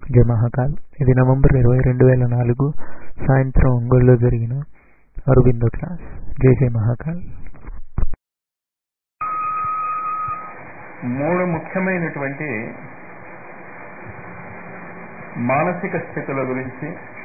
జై మహాకాల్ ఇది నవంబర్ ఇరవై రెండు వేల నాలుగు సాయంత్రం ఒంగోలులో జరిగిన అరబిందో క్లాస్ జై జై మహాకాల్ మూడు ముఖ్యమైనటువంటి మానసిక స్థితుల గురించి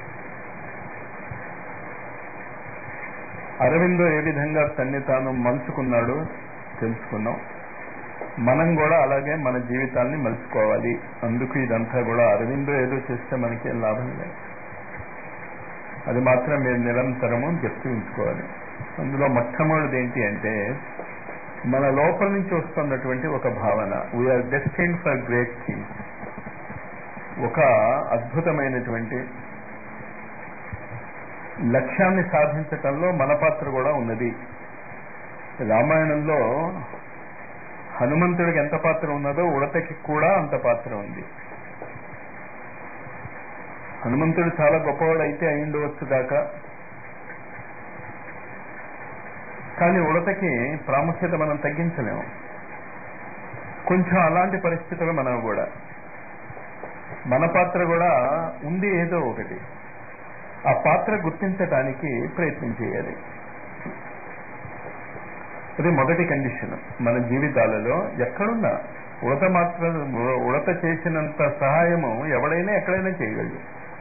అరవిందో ఏ విధంగా తన్ని తాను మలుచుకున్నాడో తెలుసుకున్నాం మనం కూడా అలాగే మన జీవితాన్ని మలుచుకోవాలి అందుకు ఇదంతా కూడా అరవిందో ఏదో చేస్తే మనకేం లాభం లేదు అది మాత్రం మీరు నిరంతరము చెప్తూ ఉంచుకోవాలి అందులో మొట్టమొదటిది ఏంటి అంటే మన లోపల నుంచి వస్తున్నటువంటి ఒక భావన we are destined for great things ఒక అద్భుతమైనటువంటి లక్ష్యాన్ని సాధించటంలో మన పాత్ర కూడా ఉన్నది రామాయణంలో హనుమంతుడికి ఎంత పాత్ర ఉన్నదో ఉడతకి కూడా అంత పాత్ర ఉంది హనుమంతుడు చాలా గొప్పవాడు అయితే అయిండవచ్చు దాకా కానీ ఉడతకి ప్రాముఖ్యత మనం తగ్గించలేము కొంచెం అలాంటి పరిస్థితులు మనకు కూడా మన పాత్ర కూడా ఉంది ఏదో ఒకటి ఆ పాత్ర గుర్తించటానికి ప్రయత్నం చేయాలి అది మొదటి కండిషన్ మన జీవితాలలో ఎక్కడున్నా ఉడత మాత్రం ఉడత చేసినంత సహాయము ఎవడైనా ఎక్కడైనా చేయగలడు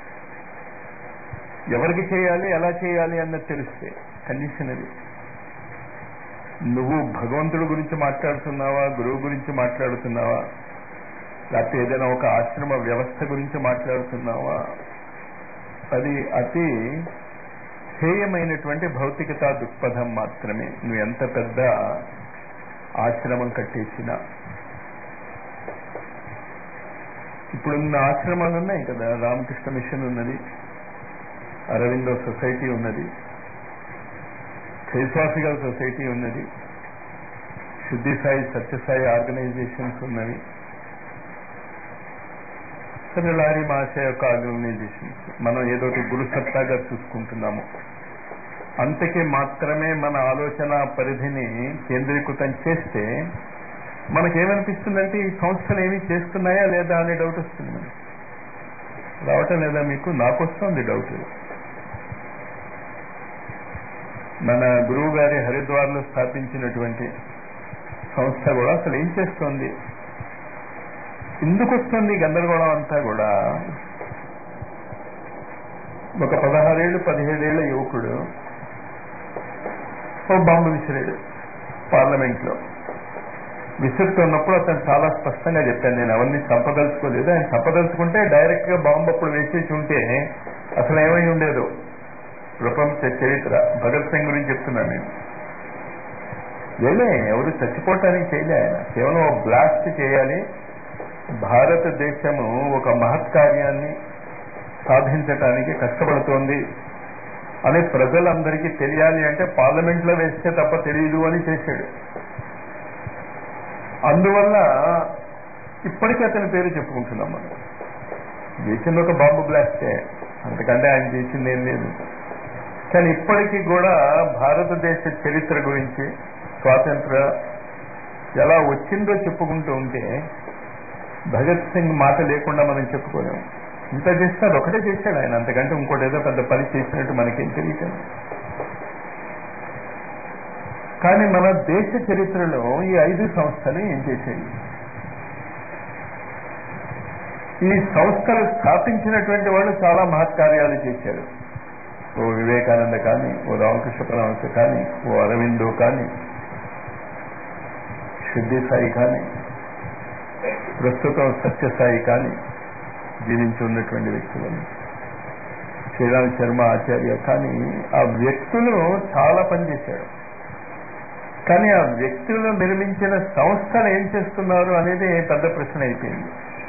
ఎవరికి చేయాలి ఎలా చేయాలి అన్నది తెలిస్తే కండిషన్ అది నువ్వు భగవంతుడి గురించి మాట్లాడుతున్నావా గురువు గురించి మాట్లాడుతున్నావా లేకపోతే ఏదైనా ఒక ఆశ్రమ వ్యవస్థ గురించి మాట్లాడుతున్నావా అది అతి హేయమైనటువంటి భౌతికతా దృక్పథం మాత్రమే నువ్వు ఎంత పెద్ద ఆశ్రమం కట్టేసినా ఇప్పుడున్న ఆశ్రమాలు ఉన్నాయి కదా రామకృష్ణ మిషన్ ఉన్నది అరవిందో సొసైటీ ఉన్నది థియోసాఫికల్ సొసైటీ ఉన్నది శుద్ధి సాయి సత్యసాయి ఆర్గనైజేషన్స్ ఉన్నవి సరే లారీ మహాశయ యొక్క ఆర్గనైజేషన్స్ మనం ఏదో గురు సత్తాగా చూసుకుంటున్నాము అంతకి మాత్రమే మన ఆలోచన పరిధిని కేంద్రీకృతం చేస్తే మనకేమనిపిస్తుందంటే ఈ సంస్థలు ఏమి చేస్తున్నాయా లేదా అనే డౌట్ వస్తుంది మనకి రావటం లేదా మీకు నాకు వస్తుంది డౌట్ మన గురువు గారి హరిద్వార్లో స్థాపించినటువంటి సంస్థ కూడా అసలు ఏం చేస్తోంది ఎందుకు వస్తుంది గందరగోళం అంతా కూడా ఒక పదహారేళ్ళు పదిహేడేళ్ల యువకుడు ఓ బాంబు విసిరాడు పార్లమెంట్లో విసురుతున్నప్పుడు అతను చాలా స్పష్టంగా చెప్పాను నేను ఎవరిని చంపదలుచుకోలేదు ఆయన చంపదలుచుకుంటే డైరెక్ట్ గా బాంబు అప్పుడు వేసేసి ఉంటే అసలు ఏమై ఉండేదో ప్రపంచ చరిత్ర భగత్ సింగ్ గురించి చెప్తున్నాను నేను లేలే ఎవరు చచ్చిపోవటానికి చేయలే ఆయన కేవలం బ్లాస్ట్ చేయాలి భారతదేశము ఒక మహత్కార్యాన్ని సాధించటానికి కష్టపడుతోంది అని ప్రజలందరికీ తెలియాలి అంటే పార్లమెంట్లో వేస్తే తప్ప తెలియదు అని చేశాడు అందువల్ల ఇప్పటికీ అతని పేరు చెప్పుకుంటున్నాం మనం చేసింది ఒక బాంబు బ్లాస్టే అంతకంటే ఆయన చేసింది ఏం లేదు కానీ ఇప్పటికీ కూడా భారతదేశ చరిత్ర గురించి స్వాతంత్ర ఎలా వచ్చిందో చెప్పుకుంటూ ఉంటే భగత్ సింగ్ మాట లేకుండా మనం చెప్పుకోలేము ఇంత చేస్తే అది ఒకటే చేశాడు ఆయన అంతకంటే ఇంకోటి ఏదో పెద్ద పని చేసినట్టు మనకేం తెలియటం కానీ మన దేశ చరిత్రలో ఈ ఐదు సంస్థలు ఏం చేసేవి ఈ సంస్థలు స్థాపించినటువంటి వాళ్ళు చాలా మహత్కార్యాలు చేశారు ఓ వివేకానంద కానీ ఓ రామకృష్ణ పరమహంస కానీ ఓ అరవిందో కానీ సిద్ధి సాయి కానీ ప్రస్తుతం సత్యసాయి కానీ జీవించి ఉన్నటువంటి వ్యక్తులను శ్రీరామ్ శర్మ ఆచార్య కానీ ఆ వ్యక్తులు చాలా పనిచేశారు కానీ ఆ వ్యక్తులు నిర్మించిన సంస్థలు ఏం చేస్తున్నారు అనేది పెద్ద ప్రశ్న అయిపోయింది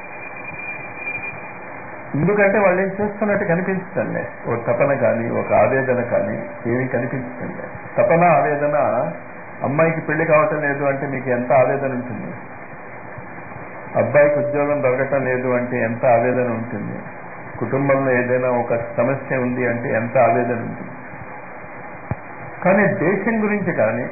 ఎందుకంటే వాళ్ళు ఏం చేస్తున్నట్టు కనిపించటంలే ఓ తపన కానీ ఒక ఆవేదన కానీ ఏమీ కనిపించటంలే తపన ఆవేదన అమ్మాయికి పెళ్లి కావటం లేదు అంటే మీకు ఎంత ఆవేదన ఉంటుంది అబ్బాయికి ఉద్యోగం దొరకటం లేదు అంటే ఎంత ఆవేదన ఉంటుంది కుటుంబంలో ఏదైనా ఒక సమస్య ఉంది అంటే ఎంత ఆవేదన ఉంటుంది కానీ దేశం గురించి కానీ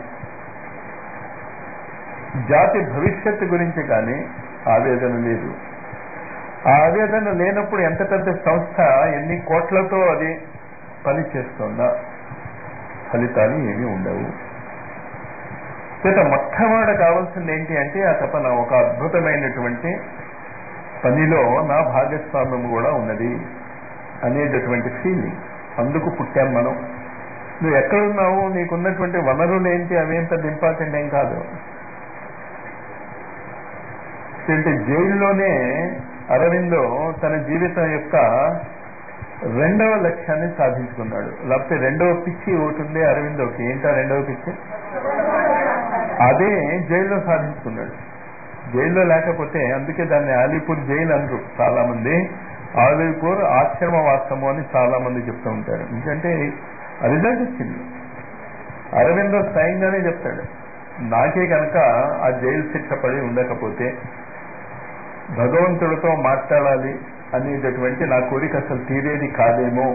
జాతి భవిష్యత్తు గురించి కానీ ఆవేదన లేదు ఆ ఆవేదన లేనప్పుడు ఎంత పెద్ద సంస్థ ఎన్ని కోట్లతో అది పని చేస్తుందా ఫలితాలు ఏమీ ఉండవు చేత మొట్టమొదట కావాల్సింది ఏంటి అంటే ఆ తపన ఒక అద్భుతమైనటువంటి పనిలో నా భాగస్వామ్యం కూడా ఉన్నది అనేటటువంటి ఫీలింగ్ అందుకు పుట్టాం మనం నువ్వు ఎక్కడున్నావు నీకున్నటువంటి వనరులు ఏంటి అవేంత ఇంపార్టెంట్ ఏం కాదు అంటే జైల్లోనే అరవిందో తన జీవితం యొక్క రెండవ లక్ష్యాన్ని సాధించుకున్నాడు లేకపోతే రెండవ పిచ్చి ఒకటి ఉంది అరవిందోకి ఏంటా రెండవ పిచ్చి అదే జైల్లో సాధించుకున్నాడు జైల్లో లేకపోతే అందుకే దాన్ని ఆలీపూర్ జైలు అనరు చాలా మంది ఆలీపూర్ ఆశ్రమవాసము అని చాలా మంది చెప్తూ ఉంటారు ఎందుకంటే రిజల్ట్ వచ్చింది అరవిందో స్వయంగానే చెప్తాడు నాకే కనుక ఆ జైలు శిక్ష పడి ఉండకపోతే భగవంతుడితో మాట్లాడాలి అనేటటువంటి నా కోరిక అసలు తీరేది కాదేమో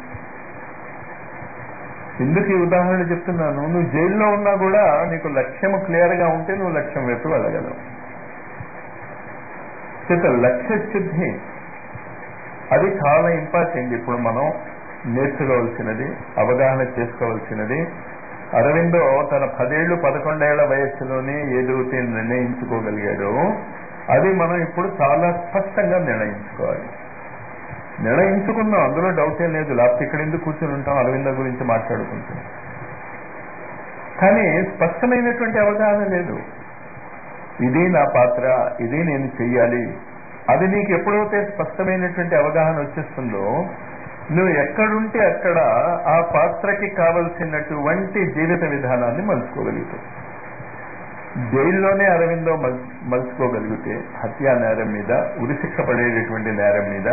ఎందుకు ఈ ఉదాహరణ చెప్తున్నాను నువ్వు జైల్లో ఉన్నా కూడా నీకు లక్ష్యము క్లియర్ గా ఉంటే నువ్వు లక్ష్యం వైపు వెళ్ళగలవు చేత లక్ష్య శుద్ధి అది చాలా ఇంపార్టెంట్ ఇప్పుడు మనం నేర్చుకోవాల్సినది అవగాహన చేసుకోవాల్సినది అరవిందో తన పదేళ్లు పదకొండేళ్ల వయస్సులోనే ఏదైతే నిర్ణయించుకోగలిగాడో అది మనం ఇప్పుడు చాలా స్పష్టంగా నిర్ణయించుకోవాలి నిర్ణయించుకున్నాం అందులో డౌటే లేదు లేకపోతే ఇక్కడ ఎందుకు కూర్చొని ఉంటాం అరవింద గురించి మాట్లాడుకుంటాం కానీ స్పష్టమైనటువంటి అవగాహన లేదు ఇది నా పాత్ర ఇది నేను చెయ్యాలి అది నీకు ఎప్పుడైతే స్పష్టమైనటువంటి అవగాహన వచ్చేస్తుందో నువ్వు ఎక్కడుంటే అక్కడ ఆ పాత్రకి కావలసినటువంటి జీవిత విధానాన్ని మలుచుకోగలుగుతావు జైల్లోనే అరవిందో మలుచుకోగలిగితే హత్యా నేరం మీద ఉరిశిక్ష పడేటటువంటి నేరం మీద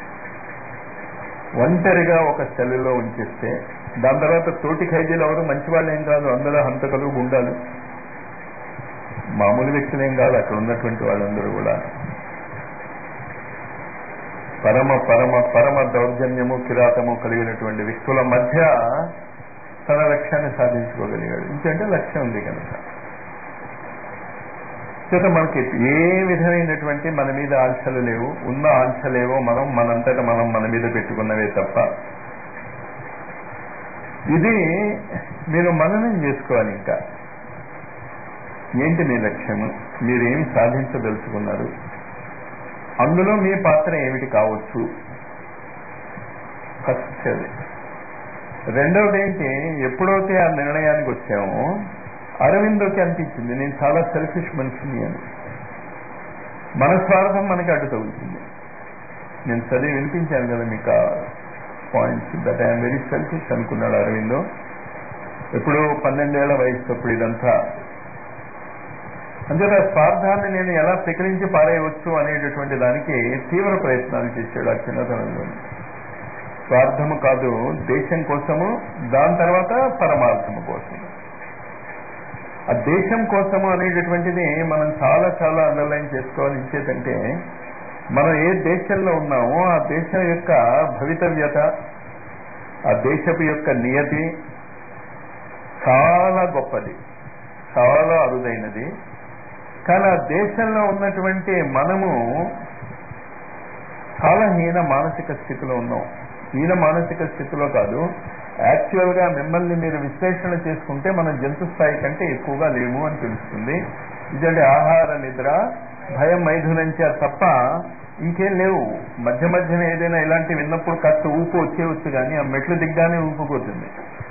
ఒంటరిగా ఒక సెల్లులో ఉంచేస్తే దాని తర్వాత తోటి ఖైదీలు ఎవరు మంచి వాళ్ళు ఏం కాదు అందరూ హంతకులు గుండాలు మామూలు వ్యక్తులేం కాదు అక్కడ ఉన్నటువంటి వాళ్ళందరూ కూడా పరమ పరమ పరమ దౌర్జన్యము కిరాతము కలిగినటువంటి వ్యక్తుల మధ్య తన లక్ష్యాన్ని సాధించుకోగలిగాడు ఇంకంటే లక్ష్యం ఉంది కనుక చేత మనకి ఏ విధమైనటువంటి మన మీద ఆంక్షలు లేవు ఉన్న ఆంక్షలేవో మనం మనంతట మనం మన మీద పెట్టుకున్నవే తప్ప ఇది మీరు మననం చేసుకోవాలి ఇంకా ఏంటి మీ లక్ష్యము మీరేం సాధించదలుచుకున్నారు అందులో మీ పాత్ర ఏమిటి కావచ్చు ఫస్ట్ అది రెండవది ఏంటి ఎప్పుడైతే ఆ నిర్ణయానికి వచ్చామో అరవిందోకి అనిపించింది నేను చాలా సెల్ఫిష్ మనిషిని అని మన స్వార్థం మనకి అడ్డు తగులుతుంది నేను చదివి వినిపించాను కదా మీకు points that I'm very selfish అనుకున్నాడు అరవిందో ఎప్పుడు పన్నెండేళ్ల వయసు అప్పుడు ఇదంతా అంతేత స్వార్థాన్ని నేను ఎలా ప్రకరించి పారేయవచ్చు అనేటటువంటి దానికి తీవ్ర ప్రయత్నాలు చేశాడు ఆ చిన్నతనంలో స్వార్థము కాదు దేశం కోసము దాని తర్వాత పరమార్థము కోసం ఆ దేశం కోసము అనేటటువంటిది మనం చాలా చాలా అండర్లైన్ చేసుకోవాలి ఇచ్చేదంటే మనం ఏ దేశంలో ఉన్నామో ఆ దేశం యొక్క భవితవ్యత ఆ దేశపు యొక్క నియతి చాలా గొప్పది చాలా అరుదైనది కానీ ఆ దేశంలో ఉన్నటువంటి మనము చాలా హీన మానసిక స్థితిలో ఉన్నాం హీన మానసిక స్థితిలో కాదు యాక్చువల్ గా మిమ్మల్ని మీరు విశ్లేషణ చేసుకుంటే మనం జంతు స్థాయి కంటే ఎక్కువగా లేము అని తెలుస్తుంది ఇదంటే ఆహార నిద్ర భయం మైథునంచ తప్ప ఇంకేం లేవు మధ్య మధ్యన ఏదైనా ఇలాంటి విన్నప్పుడు కాస్త ఊపు వచ్చేవచ్చు కానీ ఆ మెట్లు దిగ్గానే ఊపిపోతుంది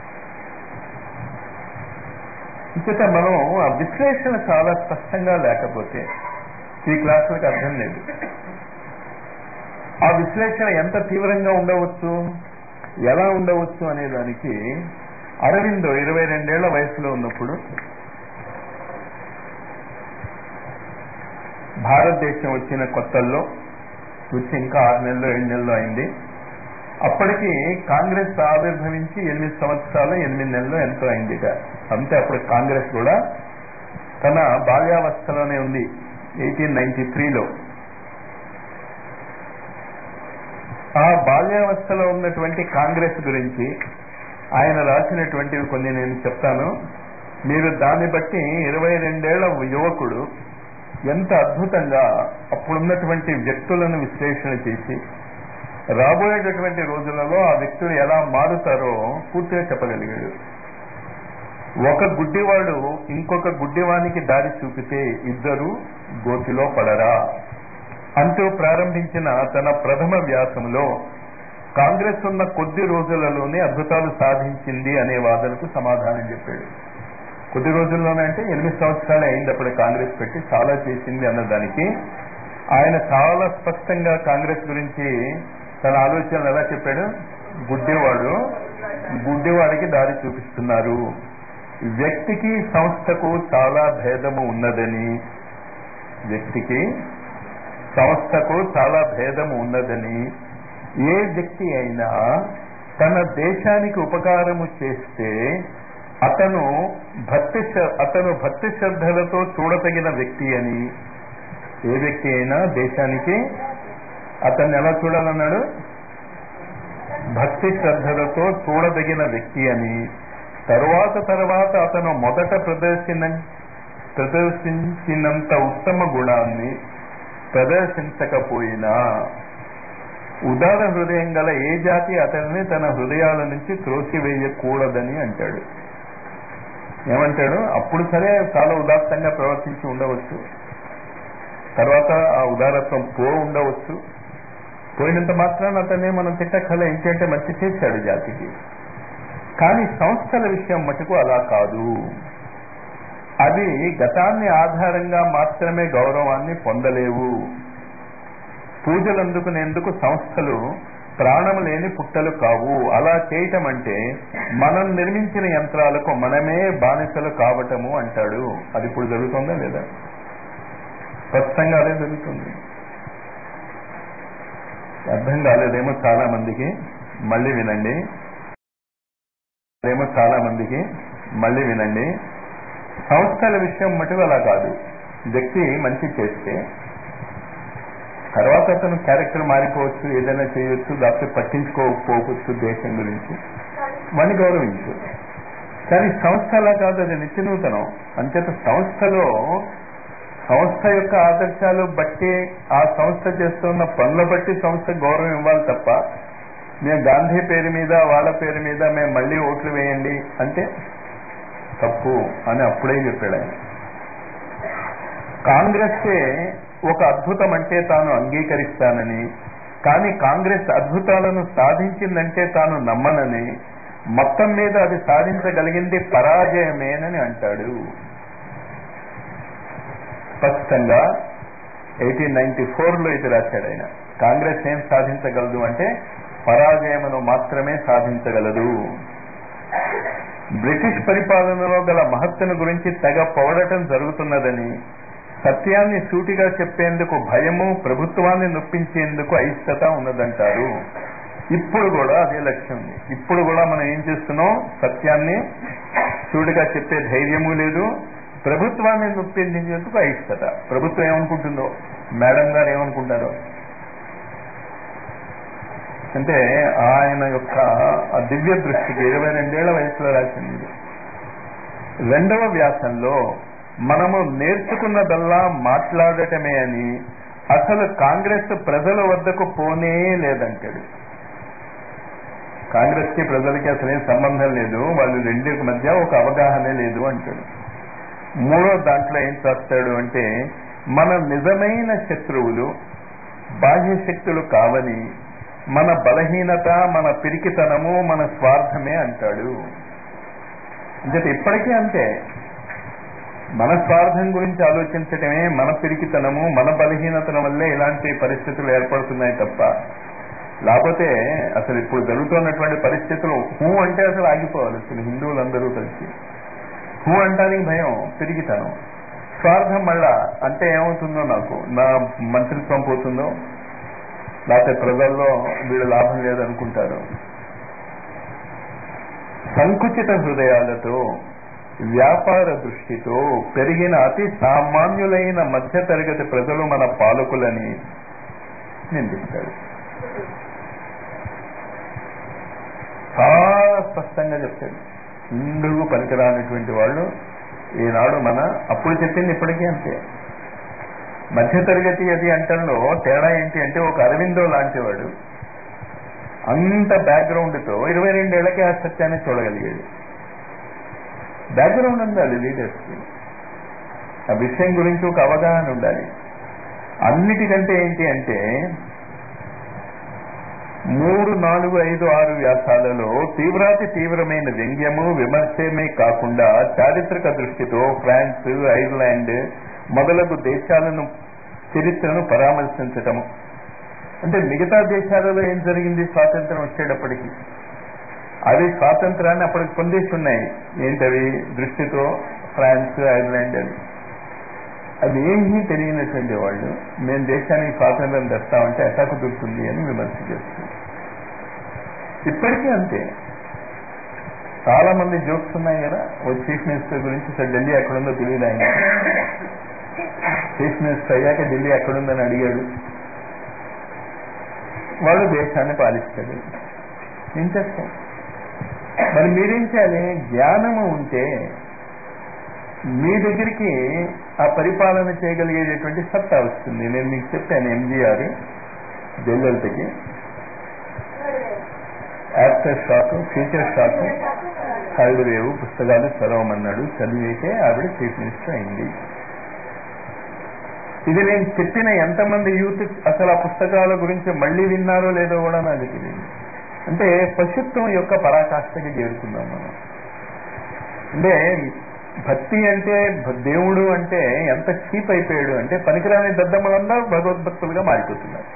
ఇంకట మనం ఆ విశ్లేషణ చాలా స్పష్టంగా లేకపోతే ఈ క్లాసులకు అర్థం లేదు ఆ విశ్లేషణ ఎంత తీవ్రంగా ఉండవచ్చు ఎలా ఉండవచ్చు అనే దానికి అరవిందో ఇరవై రెండేళ్ల వయసులో ఉన్నప్పుడు భారతదేశం వచ్చిన కొత్తల్లో వచ్చి ఇంకా ఆరు నెలలు ఏడు నెలలు అయింది అప్పటికి కాంగ్రెస్ ఆవిర్భవించి ఎనిమిది సంవత్సరాలు ఎనిమిది నెలలు ఎంతో అయింది అంతే అప్పుడు కాంగ్రెస్ కూడా తన బాల్యావస్థలోనే ఉంది ఎయిటీన్ నైన్టీ త్రీలో ఆ బాల్యావస్థలో ఉన్నటువంటి కాంగ్రెస్ గురించి ఆయన రాసినటువంటివి కొన్ని నేను చెప్తాను మీరు దాన్ని బట్టి ఇరవై రెండేళ్ల యువకుడు ఎంత అద్భుతంగా అప్పుడున్నటువంటి వ్యక్తులను విశ్లేషణ చేసి రాబోయేటటువంటి రోజులలో ఆ వ్యక్తులు ఎలా మారుతారో పూర్తిగా చెప్పగలిగాడు ఒక గుడ్డివాడు ఇంకొక గుడ్డివానికి దారి చూపితే ఇద్దరు గోతిలో పడరా అంటూ ప్రారంభించిన తన ప్రథమ వ్యాసంలో కాంగ్రెస్ ఉన్న కొద్ది రోజులలోనే అద్భుతాలు సాధించింది అనే వాదనకు సమాధానం చెప్పాడు కొద్ది రోజుల్లోనే అంటే ఎనిమిది సంవత్సరాలే అయింది అప్పుడు కాంగ్రెస్ పెట్టి చాలా చేసింది అన్నదానికి ఆయన చాలా స్పష్టంగా కాంగ్రెస్ గురించి తన ఆలోచనలు ఎలా చెప్పాడు గుడ్డివాడు గుడ్డివాడికి దారి చూపిస్తున్నారు వ్యక్తికి సంస్థకు చాలా భేదము ఉన్నదని వ్యక్తికి సంస్థకు చాలా భేదము ఉన్నదని ఏ వ్యక్తి అయినా తన దేశానికి ఉపకారము చేస్తే అతను భక్తి శ్ర- అతను భక్తి శ్రద్ధలతో చూడతగిన వ్యక్తి అని ఏ వ్యక్తి అయినా దేశానికి అతన్ని ఎలా చూడాలన్నాడు భక్తి శ్రద్ధలతో చూడదగిన వ్యక్తి అని తరువాత తర్వాత అతను మొదట ప్రదర్శన ప్రదర్శించినంత ఉత్తమ గుణాన్ని ప్రదర్శించకపోయినా ఉదార హృదయం గల ఏ జాతి అతనిని తన హృదయాల నుంచి త్రోసివేయకూడదని అంటాడు ఏమంటాడు అప్పుడు సరే చాలా ఉదాత్తంగా ప్రవర్తించి ఉండవచ్చు తర్వాత ఆ ఉదారత్వం పో ఉండవచ్చు పోయినంత మాత్రాన అతనే మనం తిట్టక్కల ఏంటంటే మంచి చేశాడు జాతికి కానీ సంస్థల విషయం మటుకు అలా కాదు అవి గతాన్ని ఆధారంగా మాత్రమే గౌరవాన్ని పొందలేవు పూజలు అందుకునేందుకు సంస్థలు ప్రాణం లేని పుట్టలు కావు అలా చేయటం అంటే మనం నిర్మించిన యంత్రాలకు మనమే బానిసలు కావటము అంటాడు అది ఇప్పుడు జరుగుతుందా లేదా స్పష్టంగా అదే జరుగుతుంది అర్థం కాలేదేమో చాలా మందికి మళ్ళీ వినండి ఏమో చాలా మందికి మళ్ళీ వినండి సంస్థల విషయం మటుకు అలా కాదు వ్యక్తి మంచి చేస్తే తర్వాత అతను క్యారెక్టర్ మారిపోవచ్చు ఏదైనా చేయొచ్చు లేకపోతే పట్టించుకోకపోవచ్చు దేశం గురించి వాడిని గౌరవించు కానీ సంస్థ అలా కాదు అది నిత్యనూతనం అంచేత సంస్థలో సంస్థ యొక్క ఆదర్శాలు బట్టి ఆ సంస్థ చేస్తున్న పనుల బట్టి సంస్థ గౌరవం ఇవ్వాలి తప్ప మేము గాంధీ పేరు మీద వాళ్ళ పేరు మీద మేము మళ్ళీ ఓట్లు వేయండి అంటే తప్పు అని అప్పుడే చెప్పాడు ఆయన కాంగ్రెస్సే ఒక అద్భుతం అంటే తాను అంగీకరిస్తానని కానీ కాంగ్రెస్ అద్భుతాలను సాధించిందంటే తాను నమ్మనని మొత్తం మీద అది సాధించగలిగింది పరాజయమేనని అంటాడు స్పష్టంగా ఎయిటీన్ నైన్టీ ఫోర్లో ఇది రాశాడు ఆయన కాంగ్రెస్ ఏం సాధించగలదు అంటే పరాజయమును మాత్రమే సాధించగలదు బ్రిటిష్ పరిపాలనలో గల మహత్తును గురించి తెగ పొగడటం జరుగుతున్నదని సత్యాన్ని సూటిగా చెప్పేందుకు భయము ప్రభుత్వాన్ని నొప్పించేందుకు అయిష్టత ఉన్నదంటారు ఇప్పుడు కూడా అదే లక్ష్యం ఉంది ఇప్పుడు కూడా మనం ఏం చేస్తున్నాం సత్యాన్ని సూటిగా చెప్పే ధైర్యము లేదు ప్రభుత్వాన్ని నొప్పించేందుకు అయిష్టత ప్రభుత్వం ఏమనుకుంటుందో మేడం గారు ఏమనుకుంటారో అంటే ఆయన యొక్క ఆ దివ్య దృష్టికి ఇరవై రెండేళ్ల వయసులో రాసింది ఇది. రెండవ వ్యాసంలో మనము నేర్చుకున్నదల్లా మాట్లాడటమే అని అసలు కాంగ్రెస్ ప్రజల వద్దకు పోనే లేదంటాడు కాంగ్రెస్ కి ప్రజలకి అసలేం సంబంధం లేదు వాళ్ళు రెండింటి మధ్య ఒక అవగాహనే లేదు అంటాడు మూడో దాంట్లో ఏం చేస్తాడు అంటే మన నిజమైన శత్రువులు బాహ్య శక్తులు కావని మన బలహీనత మన పిరికితనము మన స్వార్థమే అంటాడు అంటే ఇప్పటికీ అంతే మన స్వార్థం గురించి ఆలోచించటమే మన పిరికితనము మన బలహీనతల వల్లే ఇలాంటి పరిస్థితులు ఏర్పడుతున్నాయి తప్ప లేకపోతే అసలు ఇప్పుడు జరుగుతున్నటువంటి పరిస్థితులు హూ అంటే అసలు ఆగిపోవాలి అసలు హిందువులందరూ కలిసి హూ అంటానికి భయం పిరికితనం స్వార్థం మళ్ళా అంటే ఏమవుతుందో నాకు నా మంత్రిత్వం పోతుందో లేకపోతే ప్రజల్లో వీడు లాభం లేదనుకుంటారు సంకుచిత హృదయాలతో వ్యాపార దృష్టితో పెరిగిన అతి సామాన్యులైన మధ్యతరగతి ప్రజలు మన పాలకులని నిందిస్తాడు చాలా స్పష్టంగా చెప్తాడు ఇందుకు పనికిరానటువంటి వాళ్ళు ఈనాడు మన అప్పుడు చెప్పింది ఇప్పటికీ అంతే మధ్యతరగతి అది అంటంలో తేడా ఏంటి అంటే ఒక అరవిందో లాంటివాడు అంత బ్యాక్గ్రౌండ్తో ఇరవై రెండేళ్లకే ఆ సత్యాన్ని చూడగలిగాడు బ్యాక్గ్రౌండ్ ఉండాలి లీడర్స్కి ఆ విషయం గురించి ఒక అవగాహన ఉండాలి అన్నిటికంటే ఏంటి అంటే మూడు నాలుగు ఐదు ఆరు వ్యాసాలలో తీవ్రాతి తీవ్రమైన వ్యంగ్యము విమర్శమే కాకుండా చారిత్రక దృష్టితో ఫ్రాన్స్ ఐర్లాండ్ మొదలగు దేశాలను చరిత్రను పరామర్శించటము అంటే మిగతా దేశాలలో ఏం జరిగింది స్వాతంత్రం వచ్చేటప్పటికి అవి స్వాతంత్రాన్ని అప్పటికి పొందేసి ఉన్నాయి ఏంటవి దృష్టితో ఫ్రాన్స్ ఐర్లాండ్ అని అది ఏమీ తెలియనటువంటి వాళ్ళు మేము దేశానికి స్వాతంత్రం తెస్తామంటే ఎట్లా కుదురుతుంది అని విమర్శ చేస్తుంది ఇప్పటికీ అంతే చాలా మంది జోక్స్ ఉన్నాయి కదా ఓ చీఫ్ మినిస్టర్ గురించి సార్ ఢిల్లీ ఎక్కడుందో తెలియదు ఆయన చీఫ్ మినిస్టర్ అయ్యాక ఢిల్లీ ఎక్కడుందని అడిగాడు వాడు దేశాన్ని పాలిస్తాడు ఏం చేస్తాం మరి మీరేం చేయాలి జ్ఞానము ఉంటే మీ దగ్గరికి ఆ పరిపాలన చేయగలిగేటటువంటి సత్తా వస్తుంది నేను మీకు చెప్పాను ఎంజీఆర్ జయలలితకి actor shock future shock third wave పుస్తకాలు చదవమన్నాడు చదివితే ఆవిడ చీఫ్ మినిస్టర్ అయింది ఇది నేను చెప్పిన ఎంతమంది యూత్ అసలు ఆ పుస్తకాల గురించి మళ్ళీ విన్నారో లేదో కూడా నాకు తెలియదు అంటే పశుత్వం యొక్క పరాకాష్ఠకి చేరుకున్నాం మనం అంటే భక్తి అంటే దేవుడు అంటే ఎంత చీప్ అయిపోయాడు అంటే పనికిరాని దద్దమ్మలందరూ భగవద్భక్తులుగా మారిపోతున్నారు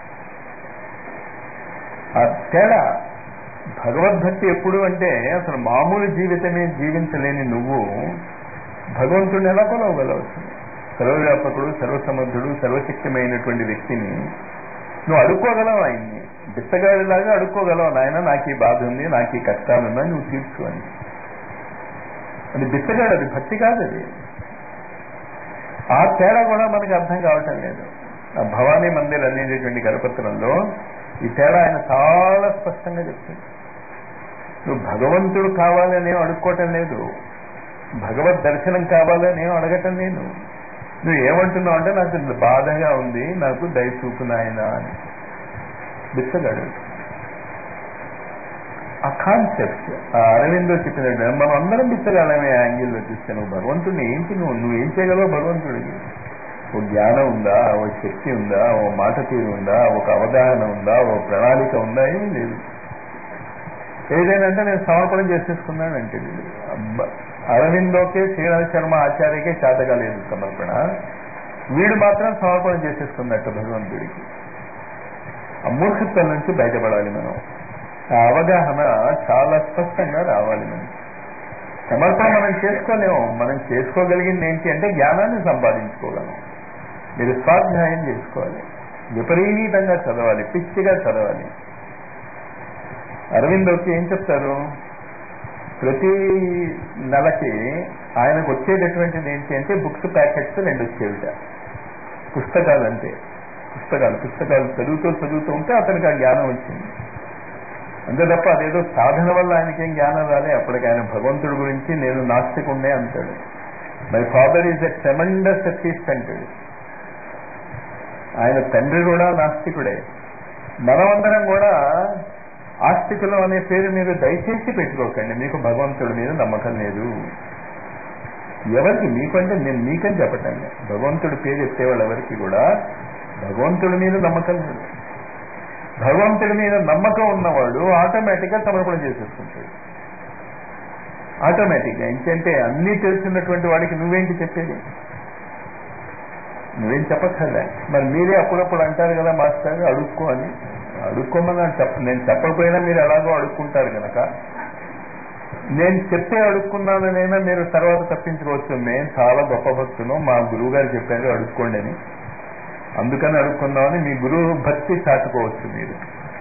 ఆ తేడా భగవద్భక్తి ఎప్పుడు అంటే అసలు మామూలు జీవితమే జీవించలేని నువ్వు భగవంతుడిని ఎలా కొలవగలవచ్చు సర్వవ్యాపకుడు సర్వసమర్థుడు సర్వశక్తిమైనటువంటి వ్యక్తిని నువ్వు అడుక్కోగలవు ఆయన్ని బిత్తగాడిలాగా అడుక్కోగలవు నాయన నాకు ఈ బాధ ఉంది నాకు ఈ కష్టాలు ఉన్నా నువ్వు తీర్చు అని అది బిత్తగాడు అది భక్తి కాదు అది ఆ తేడా కూడా మనకి అర్థం కావటం లేదు ఆ భవానీ మందిర్ అనేటటువంటి కరపత్రంలో ఈ తేడా ఆయన చాలా స్పష్టంగా చెప్తుంది నువ్వు భగవంతుడు కావాలని అడుక్కోవటం లేదు భగవద్ దర్శనం కావాలని అడగటం లేదు నువ్వు ఏమంటున్నావు అంటే నాకు బాధగా ఉంది నాకు దయచూపు నాయన అని బిచ్చగాడు ఆ కాన్సెప్ట్ ఆ అరవిందో చెప్పినట్టు మనం అందరం బిచ్చగాలమే యాంగిల్లో చూస్తే నువ్వు భగవంతుడిని ఏంటి నువ్వు నువ్వు ఏం చేయగలవు భగవంతుడికి ఓ జ్ఞానం ఉందా ఓ శక్తి ఉందా ఓ మాట తీరు ఉందా ఒక అవగాహన ఉందా ఓ ప్రణాళిక ఉందా ఏమీ లేదు ఏదైనా అంటే నేను సమర్పణం చేసేసుకున్నానంటే అరవిందోకే శ్రీనాథ శర్మ ఆచార్యకే చేతగాలేదు సమర్పణ వీడు మాత్రం సమర్పణ చేసేసుకున్నట్టు భగవంతుడికి ఆ మూర్ఖత్వం నుంచి బయటపడాలి మనం ఆ అవగాహన చాలా స్పష్టంగా రావాలి మనం సమర్పణ మనం చేసుకోలేము మనం చేసుకోగలిగింది ఏంటి అంటే జ్ఞానాన్ని సంపాదించుకోగలం మీరు స్వాధ్యాయం చేసుకోవాలి విపరీతంగా చదవాలి పిచ్చిగా చదవాలి అరవిందోకి ఏం చెప్తారు ప్రతి నెలకి ఆయనకు వచ్చేటటువంటిది ఏంటి అంటే బుక్స్ ప్యాకెట్స్ రెండు వచ్చేవిట పుస్తకాలు అంటే పుస్తకాలు పుస్తకాలు చదువుతూ చదువుతూ ఉంటే అతనికి ఆ జ్ఞానం వచ్చింది అంతే తప్ప అదేదో సాధన వల్ల ఆయనకేం జ్ఞానం రాలే అప్పటికి ఆయన భగవంతుడి గురించి నేను నాస్తికుండే అంటాడు my father is a tremendous atheist అంటాడు ఆయన తండ్రి కూడా నాస్తికుడే మనమందరం కూడా ఆస్తికులు అనే పేరు మీరు దయచేసి పెట్టుకోకండి మీకు భగవంతుడి మీద నమ్మకం లేదు ఎవరికి మీకంటే నేను మీకని చెప్పటండి భగవంతుడి పేరు ఎత్తేవాళ్ళు ఎవరికి కూడా భగవంతుడి మీద నమ్మకం లేదు భగవంతుడి మీద నమ్మకం ఉన్నవాడు ఆటోమేటిక్గా సమర్పణ చేసేసుకుంటాడు ఆటోమేటిక్గా ఇంకంటే అన్నీ తెలిసినటువంటి వాడికి నువ్వేంటి చెప్పేది నువ్వేం చెప్పక్కర్లే మరి మీరే అప్పుడప్పుడు అంటారు కదా మాస్టర్ అడుక్కో అని అడుక్కోమని చెప్ప నేను చెప్పకపోయినా మీరు ఎలాగో అడుక్కుంటారు కనుక నేను చెప్తే అడుక్కున్నానైనా మీరు తర్వాత తప్పించుకోవచ్చు మేము చాలా గొప్ప భక్తులు మా గురువు గారు చెప్పారు అడుక్కోండి అని అందుకని అడుక్కుందామని మీ గురువు భక్తి చాటుకోవచ్చు మీరు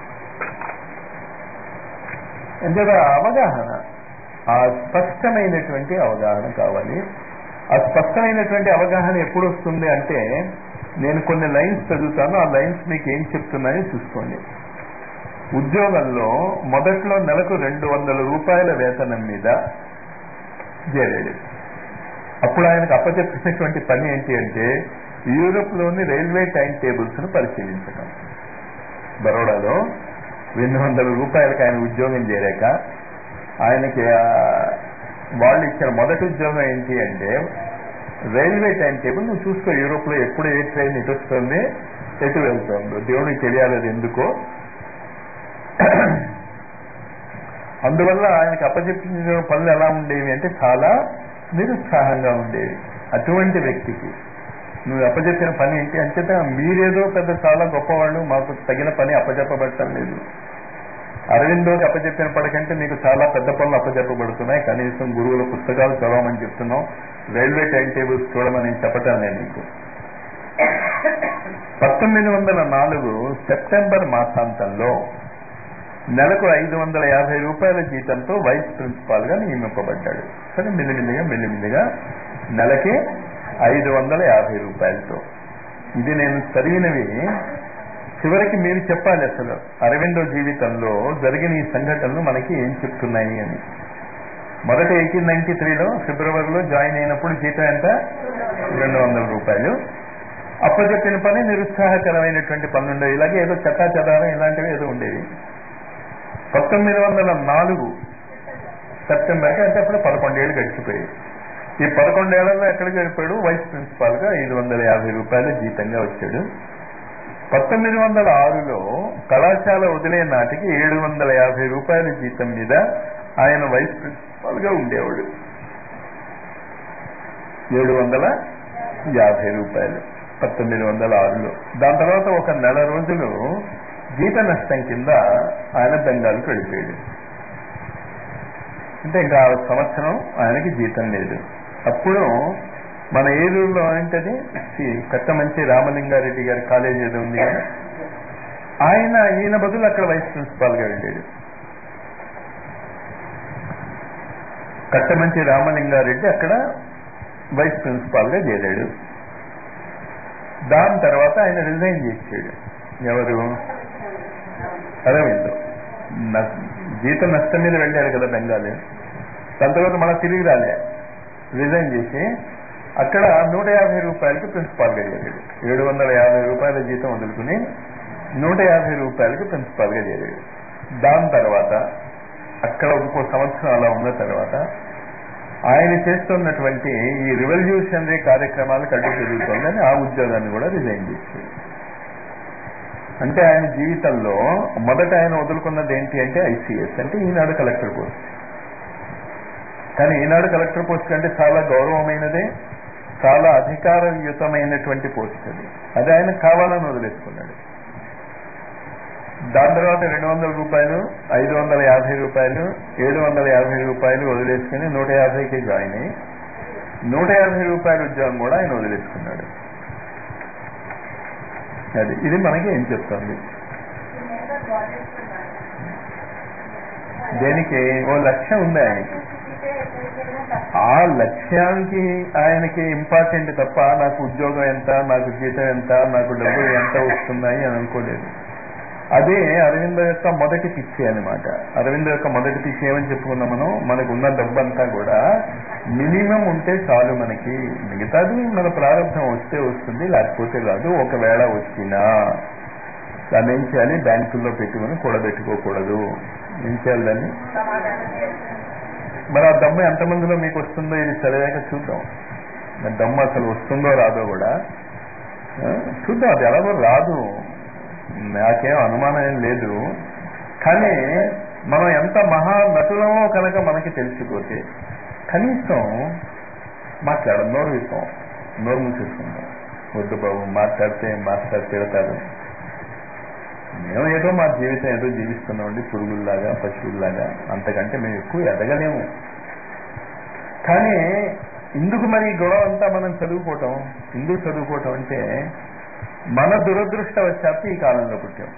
అంతేగా అవగాహన ఆ స్పష్టమైనటువంటి అవగాహన కావాలి ఆ స్పష్టమైనటువంటి అవగాహన ఎప్పుడు వస్తుంది అంటే నేను కొన్ని లైన్స్ చదువుతాను ఆ లైన్స్ మీకు ఏం చెప్తున్నాయో చూసుకోండి ఉద్యోగంలో మొదట్లో నెలకు రెండు వందల రూపాయల వేతనం మీద చేరాడు అప్పుడు ఆయనకు అప్పచెప్పినటువంటి పని ఏంటి అంటే యూరోప్లోని రైల్వే టైం టేబుల్స్ను పరిశీలించడం బరోడాలో రెండు వందల రూపాయలకి ఆయన ఉద్యోగం చేరాక ఆయనకి ఆ, వాళ్ళు ఇచ్చిన మొదటి ఉద్యోగం ఏంటి అంటే రైల్వే టైం టేబుల్ నువ్వు చూసుకో యూరోప్లో ఎప్పుడు ఏ ట్రైన్ ఎటు వస్తుంది ఎటు వెళ్తుందో దేవుడికి తెలియాలి అది ఎందుకో అందువల్ల ఆయనకి అప్పచెప్పిన పనులు ఎలా ఉండేవి అంటే చాలా నిరుత్సాహంగా ఉండేవి అటువంటి వ్యక్తికి నువ్వు అప్పచెప్పిన పని ఏంటి అంచేత మీరేదో పెద్ద చాలా గొప్పవాళ్ళు మాకు తగిన పని అప్పచెప్పబడటం లేదు అరవిందోకి అప్పచెప్పిన పడకంటే మీకు చాలా పెద్ద పనులు అప్పచెప్పబడుతున్నాయి కనీసం గురువుల పుస్తకాలు చదవమని చెప్తున్నాం రైల్వే టైం టేబుల్స్ చూడమని చెప్పటం లేదు నీకు పంతొమ్మిది వందల నాలుగు సెప్టెంబర్ మాసాంతంలో నెలకు ఐదు వందల యాభై రూపాయల జీతంతో వైస్ ప్రిన్సిపాల్ గా నియమింపబడ్డాడు సరే మెల్లిమెల్లిగా మెల్లిమెల్లిగా నెలకి ఐదు వందల యాభై రూపాయలతో ఇది నేను చదివినవి చివరికి మీరు చెప్పాలి అసలు అరవిందో జీవితంలో జరిగిన ఈ సంఘటనలు మనకి ఏం చెప్తున్నాయి అని మొదట ఎయిటీన్ నైన్టీ త్రీలో ఫిబ్రవరిలో జాయిన్ అయినప్పుడు జీతం ఎంత రెండు వందల రూపాయలు అప్పచెప్పిన పని నిరుత్సాహకరమైనటువంటి పనులు ఉండేవి ఇలాగే ఏదో చట్టా చదారం ఇలాంటివి ఏదో ఉండేవి పంతొమ్మిది వందల నాలుగు సెప్టెంబర్కి అంటే అప్పుడు పదకొండేళ్ళు గడిచిపోయాయి ఈ పదకొండేళ్లలో ఎక్కడికి వెళ్ళిపోయాడు వైస్ ప్రిన్సిపాల్ గా ఐదు వందల యాభై రూపాయలు జీతంగా వచ్చాడు పంతొమ్మిది వందల ఆరులో కళాశాల వదిలే నాటికి ఏడు వందల యాభై రూపాయల జీతం మీద ఆయన వైస్ ప్రిన్సిపాల్ గా ఉండేవాడు ఏడు వందల యాభై రూపాయలు పంతొమ్మిది వందల ఆరులో దాని తర్వాత ఒక నెల రోజులు జీత నష్టం కింద ఆయన బెంగాల్కి వెళ్ళిపోయాడు అంటే ఇంకా ఆ సంవత్సరం ఆయనకి జీతం లేదు అప్పుడు మన ఏలూరులో ఏంటది కట్టమంచి రామలింగారెడ్డి గారి కాలేజ్ ఏదో ఉంది కదా ఆయన ఈయన బదులు అక్కడ వైస్ ప్రిన్సిపాల్ గా వెళ్ళాడు కట్టమంచి రామలింగారెడ్డి అక్కడ వైస్ ప్రిన్సిపాల్ గా చేరాడు దాని తర్వాత ఆయన రిజైన్ చేసాడు ఎవరు అరవింద్ న- జీత నష్టం మీద వెళ్ళాడు కదా బెంగాల్ దాని తర్వాత మళ్ళీ తిరిగి రాలే రిజైన్ చేసి అక్కడ నూట యాభై రూపాయలకి ప్రిన్సిపాల్ గా చేరాడు ఏడు వందల యాభై రూపాయల జీతం వదులుకుని నూట యాభై రూపాయలకి ప్రిన్సిపాల్ గా చేరాడు దాని తర్వాత అక్కడ ఇంకో సంవత్సరం అలా ఉన్న తర్వాత ఆయన చేస్తున్నటువంటి ఈ రివల్యూషనరీ కార్యక్రమాలకు అడ్డు జరుగుతోందని ఆ ఉద్యోగాన్ని కూడా రిజైన్ చేశాడు అంటే ఆయన జీవితంలో మొదట ఆయన వదులుకున్నది ఏంటి అంటే ఐసీఎస్ అంటే ఈనాడు కలెక్టర్ పోస్ట్ కానీ ఈనాడు కలెక్టర్ పోస్ట్ కంటే చాలా గౌరవమైనదే చాలా అధికారయుతమైనటువంటి పోస్ట్ అది అది ఆయన కావాలని వదిలేసుకున్నాడు దాని తర్వాత రెండు వందల రూపాయలు ఐదు వందల యాభై రూపాయలు ఏడు వందల యాభై రూపాయలు వదిలేసుకుని నూట యాభైకి జాయిన్ అయ్యి నూట యాభై రూపాయల ఉద్యోగం కూడా ఆయన వదిలేసుకున్నాడు అది ఇది మనకి ఏం చెప్తుంది దేనికి ఓ లక్ష్యం ఉంది ఆయనకి ఆ లక్ష్యానికి ఆయనకి ఇంపార్టెంట్ తప్ప నాకు ఉద్యోగం ఎంత నాకు జీతం ఎంత నాకు డబ్బులు ఎంత వస్తున్నాయి అని అనుకోలేదు అదే అరవింద యొక్క మొదటి పిచ్చి అనమాట అరవింద యొక్క మొదటి పిచ్చి ఏమని చెప్పుకున్నాం మనం మనకు ఉన్న డబ్బంతా కూడా మినిమం ఉంటే చాలు మనకి మిగతాది మన ప్రారంభం వస్తే వస్తుంది లేకపోతే రాదు ఒకవేళ వచ్చినా దాన్ని ఏం చేయాలి బ్యాంకుల్లో పెట్టుకుని కూడబెట్టుకోకూడదు ఏం చేయాలి దాన్ని మరి ఆ దమ్ము ఎంతమందిలో మీకు వస్తుందో ఇది చదివాక చూద్దాం మరి దమ్ము అసలు వస్తుందో రాదో కూడా ఆ, చూద్దాం అది ఎలాగో రాదు నాకేం అనుమానం ఏం లేదు కానీ మనం ఎంత మహా నటులమో కనుక మనకి తెలిసిపోతే కనీసం మాట్లాడం నోరు విప్పాం నోరు మూసేసుకుంటాం వద్దు బాబు మాట్లాడితే మాస్టర్ తిడతారు మేము ఏదో మా జీవితం ఏదో జీవిస్తున్నామండి పురుగుల్లాగా పశువుల్లాగా అంతకంటే మేము ఎక్కువ ఎదగలేము కానీ ఇందుకు మరి ఈ గొడవ అంతా మనం చదువుకోవటం ఎందుకు చదువుకోవటం అంటే మన దురదృష్టవశాత్తు ఈ కాలంలో పుట్టాం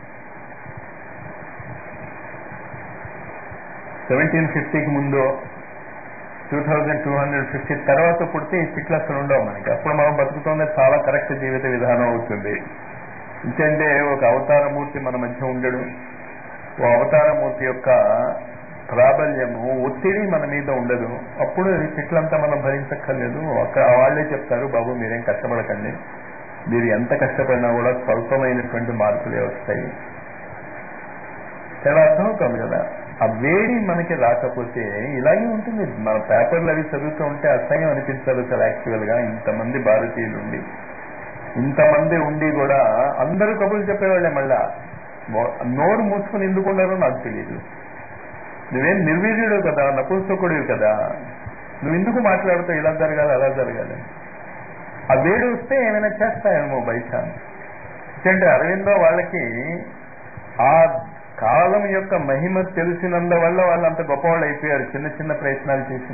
సెవెంటీన్ ఫిఫ్టీకి ముందు two thousand two hundred fifty తర్వాత పుడితే ఈ చిట్లు అసలు ఉండవు మనకి అప్పుడు మనం బతుకుతున్న చాలా కరెక్ట్ జీవిత విధానం అవుతుంది ఇంకంటే ఒక అవతారమూర్తి మన మధ్య ఉండడు ఓ అవతారమూర్తి యొక్క ప్రాబల్యము ఒత్తిడి మన మీద ఉండదు అప్పుడు ఈ చెట్లంతా మనం భరించక్కర్లేదు ఒక వాళ్ళే చెప్తారు బాబు మీరేం కష్టపడకండి మీరు ఎంత కష్టపడినా కూడా స్వల్పమైనటువంటి మార్పులే వస్తాయి చాలా అర్థమవుతుంది కదా ఆ వేడి మనకి రాకపోతే ఇలాగే ఉంటుంది మన పేపర్లు అవి చదువుతూ ఉంటే అసహ్యం అనిపించదు అసలు యాక్చువల్ గా ఇంతమంది భారతీయులు ఉండి ఇంతమంది ఉండి కూడా అందరూ కబుర్లు చెప్పేవాళ్ళే మళ్ళా నోరు మూసుకుని ఎందుకు ఉండారో నాకు తెలియదు నువ్వేం నిర్వీర్యుడు కదా నపుంసకుడివి కదా నువ్వు ఎందుకు మాట్లాడుతావు ఇలా జరగాలి అలా జరగాలి ఆ వేడి వస్తే ఏమైనా చేస్తాయేమో బయట అంటే అరవిందో వాళ్ళకి ఆ కాలం యొక్క మహిమ తెలిసినందువల్ల వాళ్ళు అంత గొప్పవాళ్ళు అయిపోయారు చిన్న చిన్న ప్రయత్నాలు చేసిన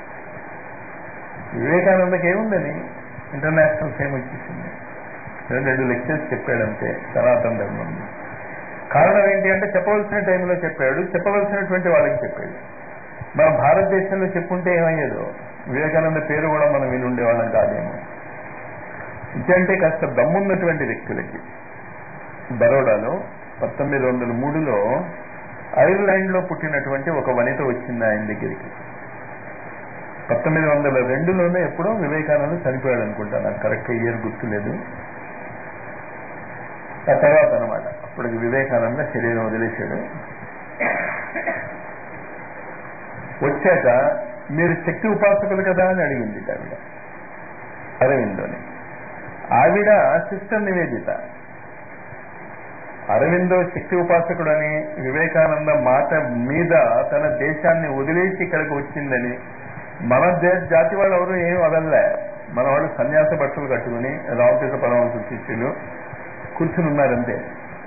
వివేకానందకి ఏముందని ఇంటర్నేషనల్ ఫేమ్ వచ్చేసింది రెండు రెండు లెక్చర్స్ చెప్పాడంతే సనాతన ధర్మం కారణం ఏంటి అంటే చెప్పవలసిన టైంలో చెప్పాడు చెప్పవలసినటువంటి వాళ్ళకి చెప్పాడు మన భారతదేశంలో చెప్పుంటే ఏమయ్యేదో వివేకానంద పేరు కూడా మనం విని ఉండేవాళ్ళం కాదేమో ఇదంటే కాస్త దమ్మున్నటువంటి వ్యక్తులకి బరోడాలో పంతొమ్మిది వందల మూడులో ఐర్లాండ్ లో పుట్టినటువంటి ఒక వనిత వచ్చింది ఆయన దగ్గరికి పంతొమ్మిది వందల రెండులోనే ఎప్పుడో వివేకానంద చనిపోయాడు అనుకుంటా నాకు కరెక్ట్ ఇయర్ గుర్తులేదు ఆ తర్వాత అనమాట అప్పటికి వివేకానంద శరీరం వదిలేశాడు వచ్చాక మీరు శక్తి ఉపాసకులు కదా అని అడిగింది ఆవిడ అరవిందోని ఆవిడ సిస్టర్ నివేదిత అరవిందో శక్తి ఉపాసకుడని వివేకానంద మాట మీద తన దేశాన్ని వదిలేసి ఇక్కడికి వచ్చిందని మన దేశ జాతి వాళ్ళు ఎవరు ఏం వదలలే మన వాళ్ళు సన్యాస బట్టలు కట్టుకుని రామకృష్ణ పరమహంస శిష్యులు కూర్చుని ఉన్నారంతే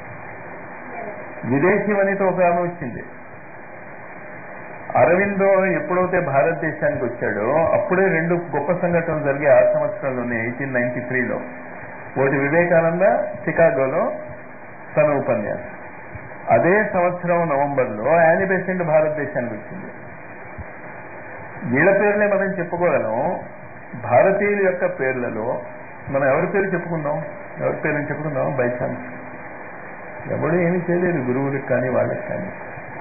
విదేశీ వనిత ఒక ఆమె వచ్చింది అరవిందో ఎప్పుడైతే భారతదేశానికి వచ్చాడో అప్పుడే రెండు గొప్ప సంఘటనలు జరిగే ఆ సంవత్సరంలోనే ఎయిటీన్ నైన్టీ త్రీలో ఒకటి వివేకానంద చికాగోలో తన ఉపన్యాసం అదే సంవత్సరం నవంబర్లో యానీ బెసెంట్ భారతదేశానికి వచ్చింది వీళ్ళ పేర్లే మనం చెప్పుకోగలం భారతీయుల యొక్క పేర్లలో మనం ఎవరి పేరు చెప్పుకుందాం ఎవరి పేరు చెప్పుకుందాం బై ఛాన్స్ ఎవడు ఏమీ చేయలేదు గురువులకు కానీ వాళ్ళకి కానీ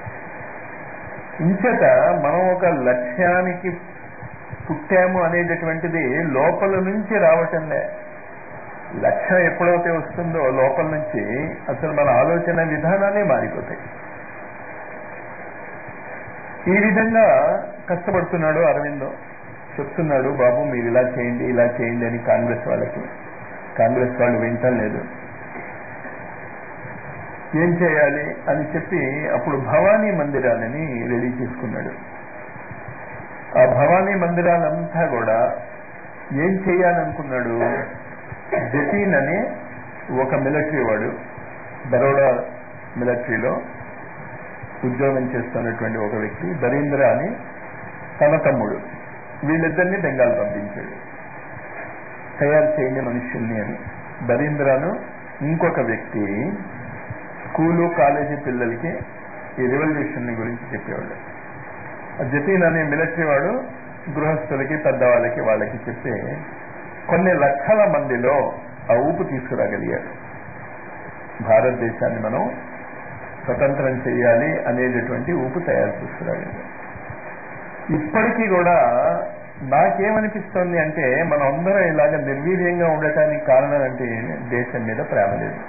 ఇంచట మనం ఒక లక్ష్యానికి పుట్టాము అనేటటువంటిది లోపల నుంచి రావటంలే లక్ష్యం ఎప్పుడైతే వస్తుందో లోపల నుంచి అసలు మన ఆలోచన విధానాలే మారిపోతాయి ఈ విధంగా కష్టపడుతున్నాడు అరవిందో చెప్తున్నాడు బాబు మీరు ఇలా చేయండి ఇలా చేయండి అని కాంగ్రెస్ వాళ్ళకి కాంగ్రెస్ వాళ్ళు వింటం లేదు ఏం చేయాలి అని చెప్పి అప్పుడు భవానీ మందిరాలని రెడీ చేసుకున్నాడు ఆ భవానీ మందిరాలంతా కూడా ఏం చేయాలనుకున్నాడు జతీన్ అనే ఒక మిలిటరీ వాడు బరోడా మిలిటరీలో ఉద్యోగం చేస్తున్నటువంటి ఒక వ్యక్తి దరీంద్ర అని తన తమ్ముడు వీళ్ళిద్దరిని బెంగాల్ పంపించాడు తయారు చేయండి మనుషుల్ని అని దరీంద్రను ఇంకొక వ్యక్తి స్కూలు కాలేజీ పిల్లలకి ఈ రివల్యూషన్ గురించి చెప్పేవాడు జతీన్ అనే మిలిటరీ వాడు గృహస్థులకి పెద్దవాళ్ళకి వాళ్ళకి చెప్పి కొన్ని లక్షల మందిలో ఆ ఊపు తీసుకురాగలిగారు భారతదేశాన్ని మనం స్వతంత్రం చేయాలి అనేటటువంటి ఊపు తయారు చేసుకురాగలిగారు ఇప్పటికీ కూడా నాకేమనిపిస్తోంది అంటే మనం అందరం ఇలాగ నిర్వీర్యంగా ఉండటానికి కారణం అంటే దేశం మీద ప్రేమ లేదు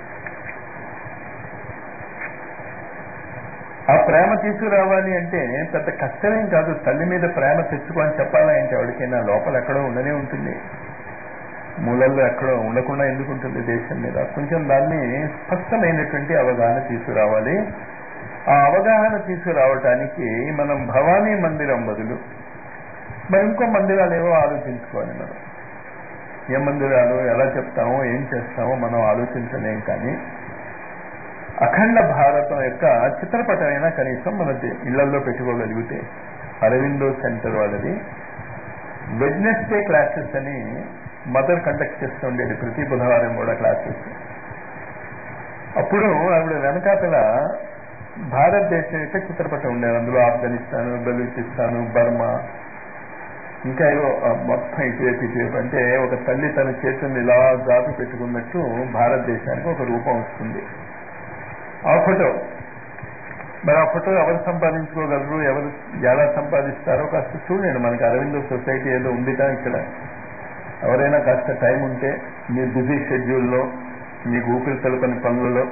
ఆ ప్రేమ తీసుకురావాలి అంటే పెద్ద కష్టమేం కాదు తల్లి మీద ప్రేమ తెచ్చుకోని చెప్పాలా అంటే ఎవరికైనా లోపల ఎక్కడో ఉండనే ఉంటుంది మూలల్లో ఎక్కడో ఉండకుండా ఎందుకు ఉంటుంది దేశం మీద కొంచెం దాన్ని స్పష్టమైనటువంటి అవగాహన తీసుకురావాలి ఆ అవగాహన తీసుకురావటానికి మనం భవానీ మందిరం బదులు మరి ఇంకో మందిరాలు ఏవో ఆలోచించుకోవాలి మనం ఏ మందిరాలు ఎలా చెప్తామో ఏం చేస్తామో మనం ఆలోచించలేం కానీ అఖండ భారతం యొక్క చిత్రపటమైనా కనీసం మన ఇళ్లలో పెట్టుకోగలిగితే అరవిందో సెంటర్ వాళ్ళది వెడ్నెస్డే క్లాసెస్ అని మదర్ కండక్ట్ చేస్తుండేది ప్రతి బుధవారం కూడా క్లాసెస్ అప్పుడు ఆవిడ వెనకాతల భారతదేశం యొక్క చిత్రపటం ఉండేది అందులో ఆఫ్ఘనిస్తాన్ బలూచిస్తాన్ బర్మా ఇంకా ఏవో మొత్తం ఇటువైపు ఇటువైపు అంటే ఒక తల్లి తన చేతుల్ని ఇలా జాపి పెట్టుకున్నట్టు భారతదేశానికి ఒక రూపం వస్తుంది ఆ ఫోటో మరి ఆ ఫోటో ఎవరు సంపాదించుకోగలరు ఎవరు ఎలా సంపాదిస్తారో కాస్త చూడండి మనకి అరవింద సొసైటీ ఏదో ఉందిగా ఇక్కడ ఎవరైనా కాస్త టైం ఉంటే మీ బిజీ షెడ్యూల్లో మీకు ఊపిరి తెలుపని పనులలో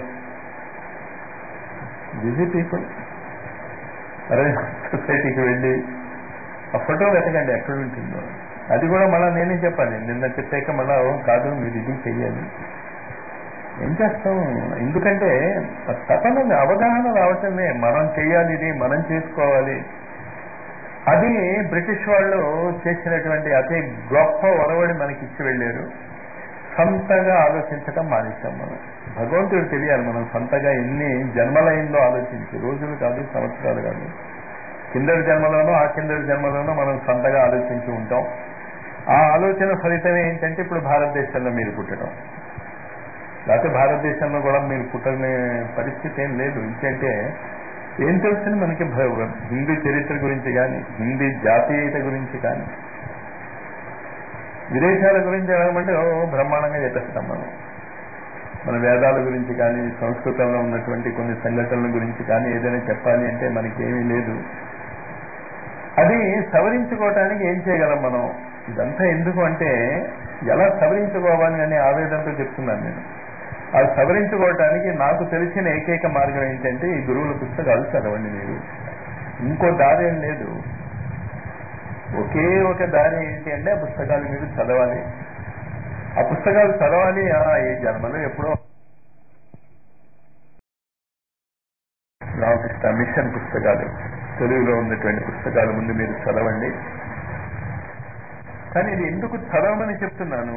బిజీ పీపుల్ అరే సొసైటీకి వెళ్ళి ఆ ఫోటో వెతకండి ఎక్కడ ఉంటుందో అది కూడా మళ్ళీ నేనే చెప్పాలి నిన్న చెప్పాక మళ్ళా "ఓ, కాదు మీరు ఇది చెయ్యాలి ఏం చేస్తాం ఎందుకంటే ఆ తపన అవగాహన రావటమే మనం చేయాలి ఇది మనం చేసుకోవాలి అది బ్రిటిష్ వాళ్ళు చేసినటువంటి అతి గొప్ప ఒరవడి మనకి ఇచ్చి వెళ్ళారు సొంతగా ఆలోచించటం మానేశాం మనం భగవంతుడు తెలియాలి మనం సొంతగా ఎన్ని జన్మలైందో ఆలోచించి రోజులు కాదు సంవత్సరాలు కాదు కిందటి జన్మలోనో ఆ కిందటి జన్మలోనో మనం సొంతగా ఆలోచించి ఉంటాం ఆ ఆలోచన ఫలితం ఏంటంటే ఇప్పుడు భారతదేశంలో మీరు పుట్టడం లేకపోతే భారతదేశంలో కూడా మీరు పుట్టని పరిస్థితి ఏం లేదు ఇంకంటే ఏం తెలుసని మనకి భ- హిందూ చరిత్ర గురించి కానీ హిందీ జాతీయత గురించి కానీ విదేశాల గురించి ఏమంటే ఓ బ్రహ్మాండంగా చెప్పేస్తాం మనం మన వేదాల గురించి కానీ సంస్కృతంలో ఉన్నటువంటి కొన్ని సంఘటనల గురించి కానీ ఏదైనా చెప్పాలి అంటే మనకి ఏమీ లేదు అది సవరించుకోవటానికి ఏం చేయగలం మనం ఇదంతా ఎందుకు అంటే ఎలా సవరించుకోవాలి అనే ఆవేదనతో చెప్తున్నాను నేను అది సవరించుకోవటానికి నాకు తెలిసిన ఏకైక మార్గం ఏంటంటే ఈ గురువుల పుస్తకాలు చదవండి మీరు ఇంకో దారి ఏం లేదు ఒకే ఒక దారి ఏంటి అంటే ఆ పుస్తకాలు మీరు చదవాలి ఆ పుస్తకాలు చదవాలి ఆ, ఈ జన్మలో ఎప్పుడో రామకృష్ణ మిషన్ పుస్తకాలు తెలుగులో ఉన్నటువంటి పుస్తకాలు ముందు మీరు చదవండి కానీ ఇది ఎందుకు చదవమని చెప్తున్నాను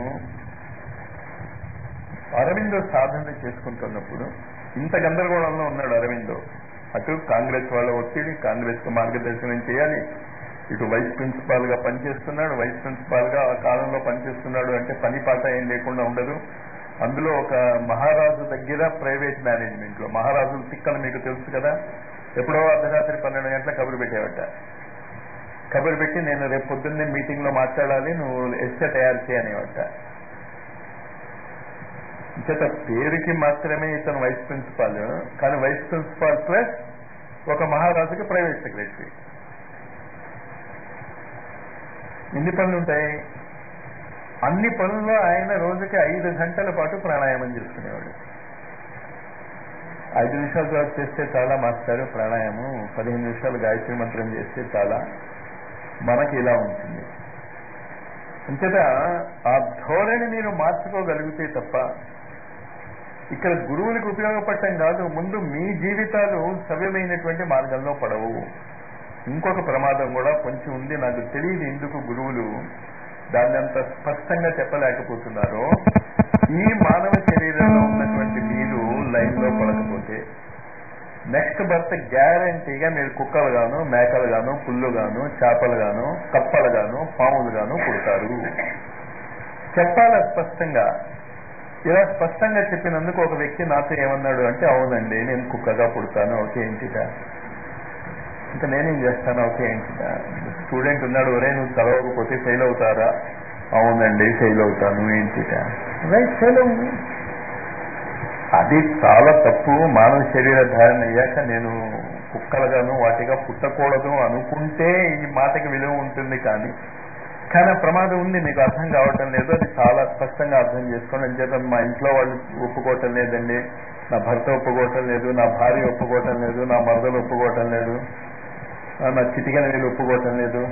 అరవిందో సాధన చేసుకుంటున్నప్పుడు ఇంత గందరగోళంలో ఉన్నాడు అరవిందో అటు కాంగ్రెస్ వాళ్ళ ఒత్తిడి కాంగ్రెస్ కు మార్గదర్శనం చేయాలి ఇటు వైస్ ప్రిన్సిపాల్ గా పనిచేస్తున్నాడు వైస్ ప్రిన్సిపాల్ గా ఆ కాలంలో పనిచేస్తున్నాడు అంటే పని పాట ఏం లేకుండా ఉండదు అందులో ఒక మహారాజు దగ్గర ప్రైవేట్ మేనేజ్మెంట్ లో మహారాజుల తిక్కలు మీకు తెలుసు కదా ఎప్పుడో అర్ధరాత్రి పన్నెండు గంటల కబురు పెట్టేవట కబురు పెట్టి నేను రేపు పొద్దున్నే మీటింగ్ లో మాట్లాడాలి నువ్వు ఎస్ఏ తయారు చేయనేవట చేత పేరుకి మాత్రమే ఇతను వైస్ ప్రిన్సిపాల్ కానీ వైస్ ప్రిన్సిపాల్ ప్లస్ ఒక మహారాజుకి ప్రైవేట్ సెక్రటరీ ఎన్ని పనులు ఉంటాయి అన్ని పనుల్లో ఆయన రోజుకి ఐదు గంటల పాటు ప్రాణాయామం చేసుకునేవాడు ఐదు నిమిషాల తర్వాత చేస్తే చాలా మాస్టారు ప్రాణాయామం పదిహేను నిమిషాలు గాయత్రి మంత్రం చేస్తే చాలా మనకి ఇలా ఉంటుంది అంతేత ఆ ధోరణి మీరు మార్చుకోగలిగితే తప్ప ఇక్కడ గురువులకు ఉపయోగపడటం కాదు ముందు మీ జీవితాలు సవ్యమైనటువంటి మార్గంలో పడవు ఇంకొక ప్రమాదం కూడా కొంచెం ఉంది నాకు తెలియదు ఎందుకు గురువులు దాన్ని అంత స్పష్టంగా చెప్పలేకపోతున్నారో ఈ మానవ శరీరంలో ఉన్నటువంటి మీరు లైన్ లో పడకపోతే నెక్స్ట్ బర్త్ గ్యారంటీగా మీరు కుక్కలు గాను మేకలు గాను పుల్లు గాను చేపలు గాను కప్పలు గాను పాములు గాను పుడతారు చెప్పాలి స్పష్టంగా ఇలా స్పష్టంగా చెప్పినందుకు ఒక వ్యక్తి నాతో ఏమన్నాడు అంటే అవునండి నేను కుక్కగా పుడతాను ఓకే ఏంటిదా ఇంకా నేనేం చేస్తాను ఓకే ఏంటిదా స్టూడెంట్ ఉన్నాడు ఒరే నువ్వు చదవకపోతే ఫెయిల్ అవుతారా అవునండి ఫెయిల్ అవుతాను ఏంటిదా రైట్ ఫెయిల్ అవ్వు అది చాలా తప్పు మానవ శరీర ధారణ అయ్యాక నేను కుక్కలుగాను వాటిగా పుట్టకూడదు అనుకుంటే ఈ మాటకి విలువ ఉంటుంది కానీ కానీ ఆ ప్రమాదం ఉంది మీకు అర్థం కావటం లేదు అది చాలా స్పష్టంగా అర్థం చేసుకోండి అని చెప్పి మా ఇంట్లో వాళ్ళు ఒప్పుకోవటం లేదండి నా భర్త ఒప్పుకోవటం లేదు నా భార్య ఒప్పుకోవటం లేదు నా మరదలు ఒప్పుకోవటం లేదు ఆ, నా చిటికన వీళ్ళు ఒప్పుకోవటం లేదు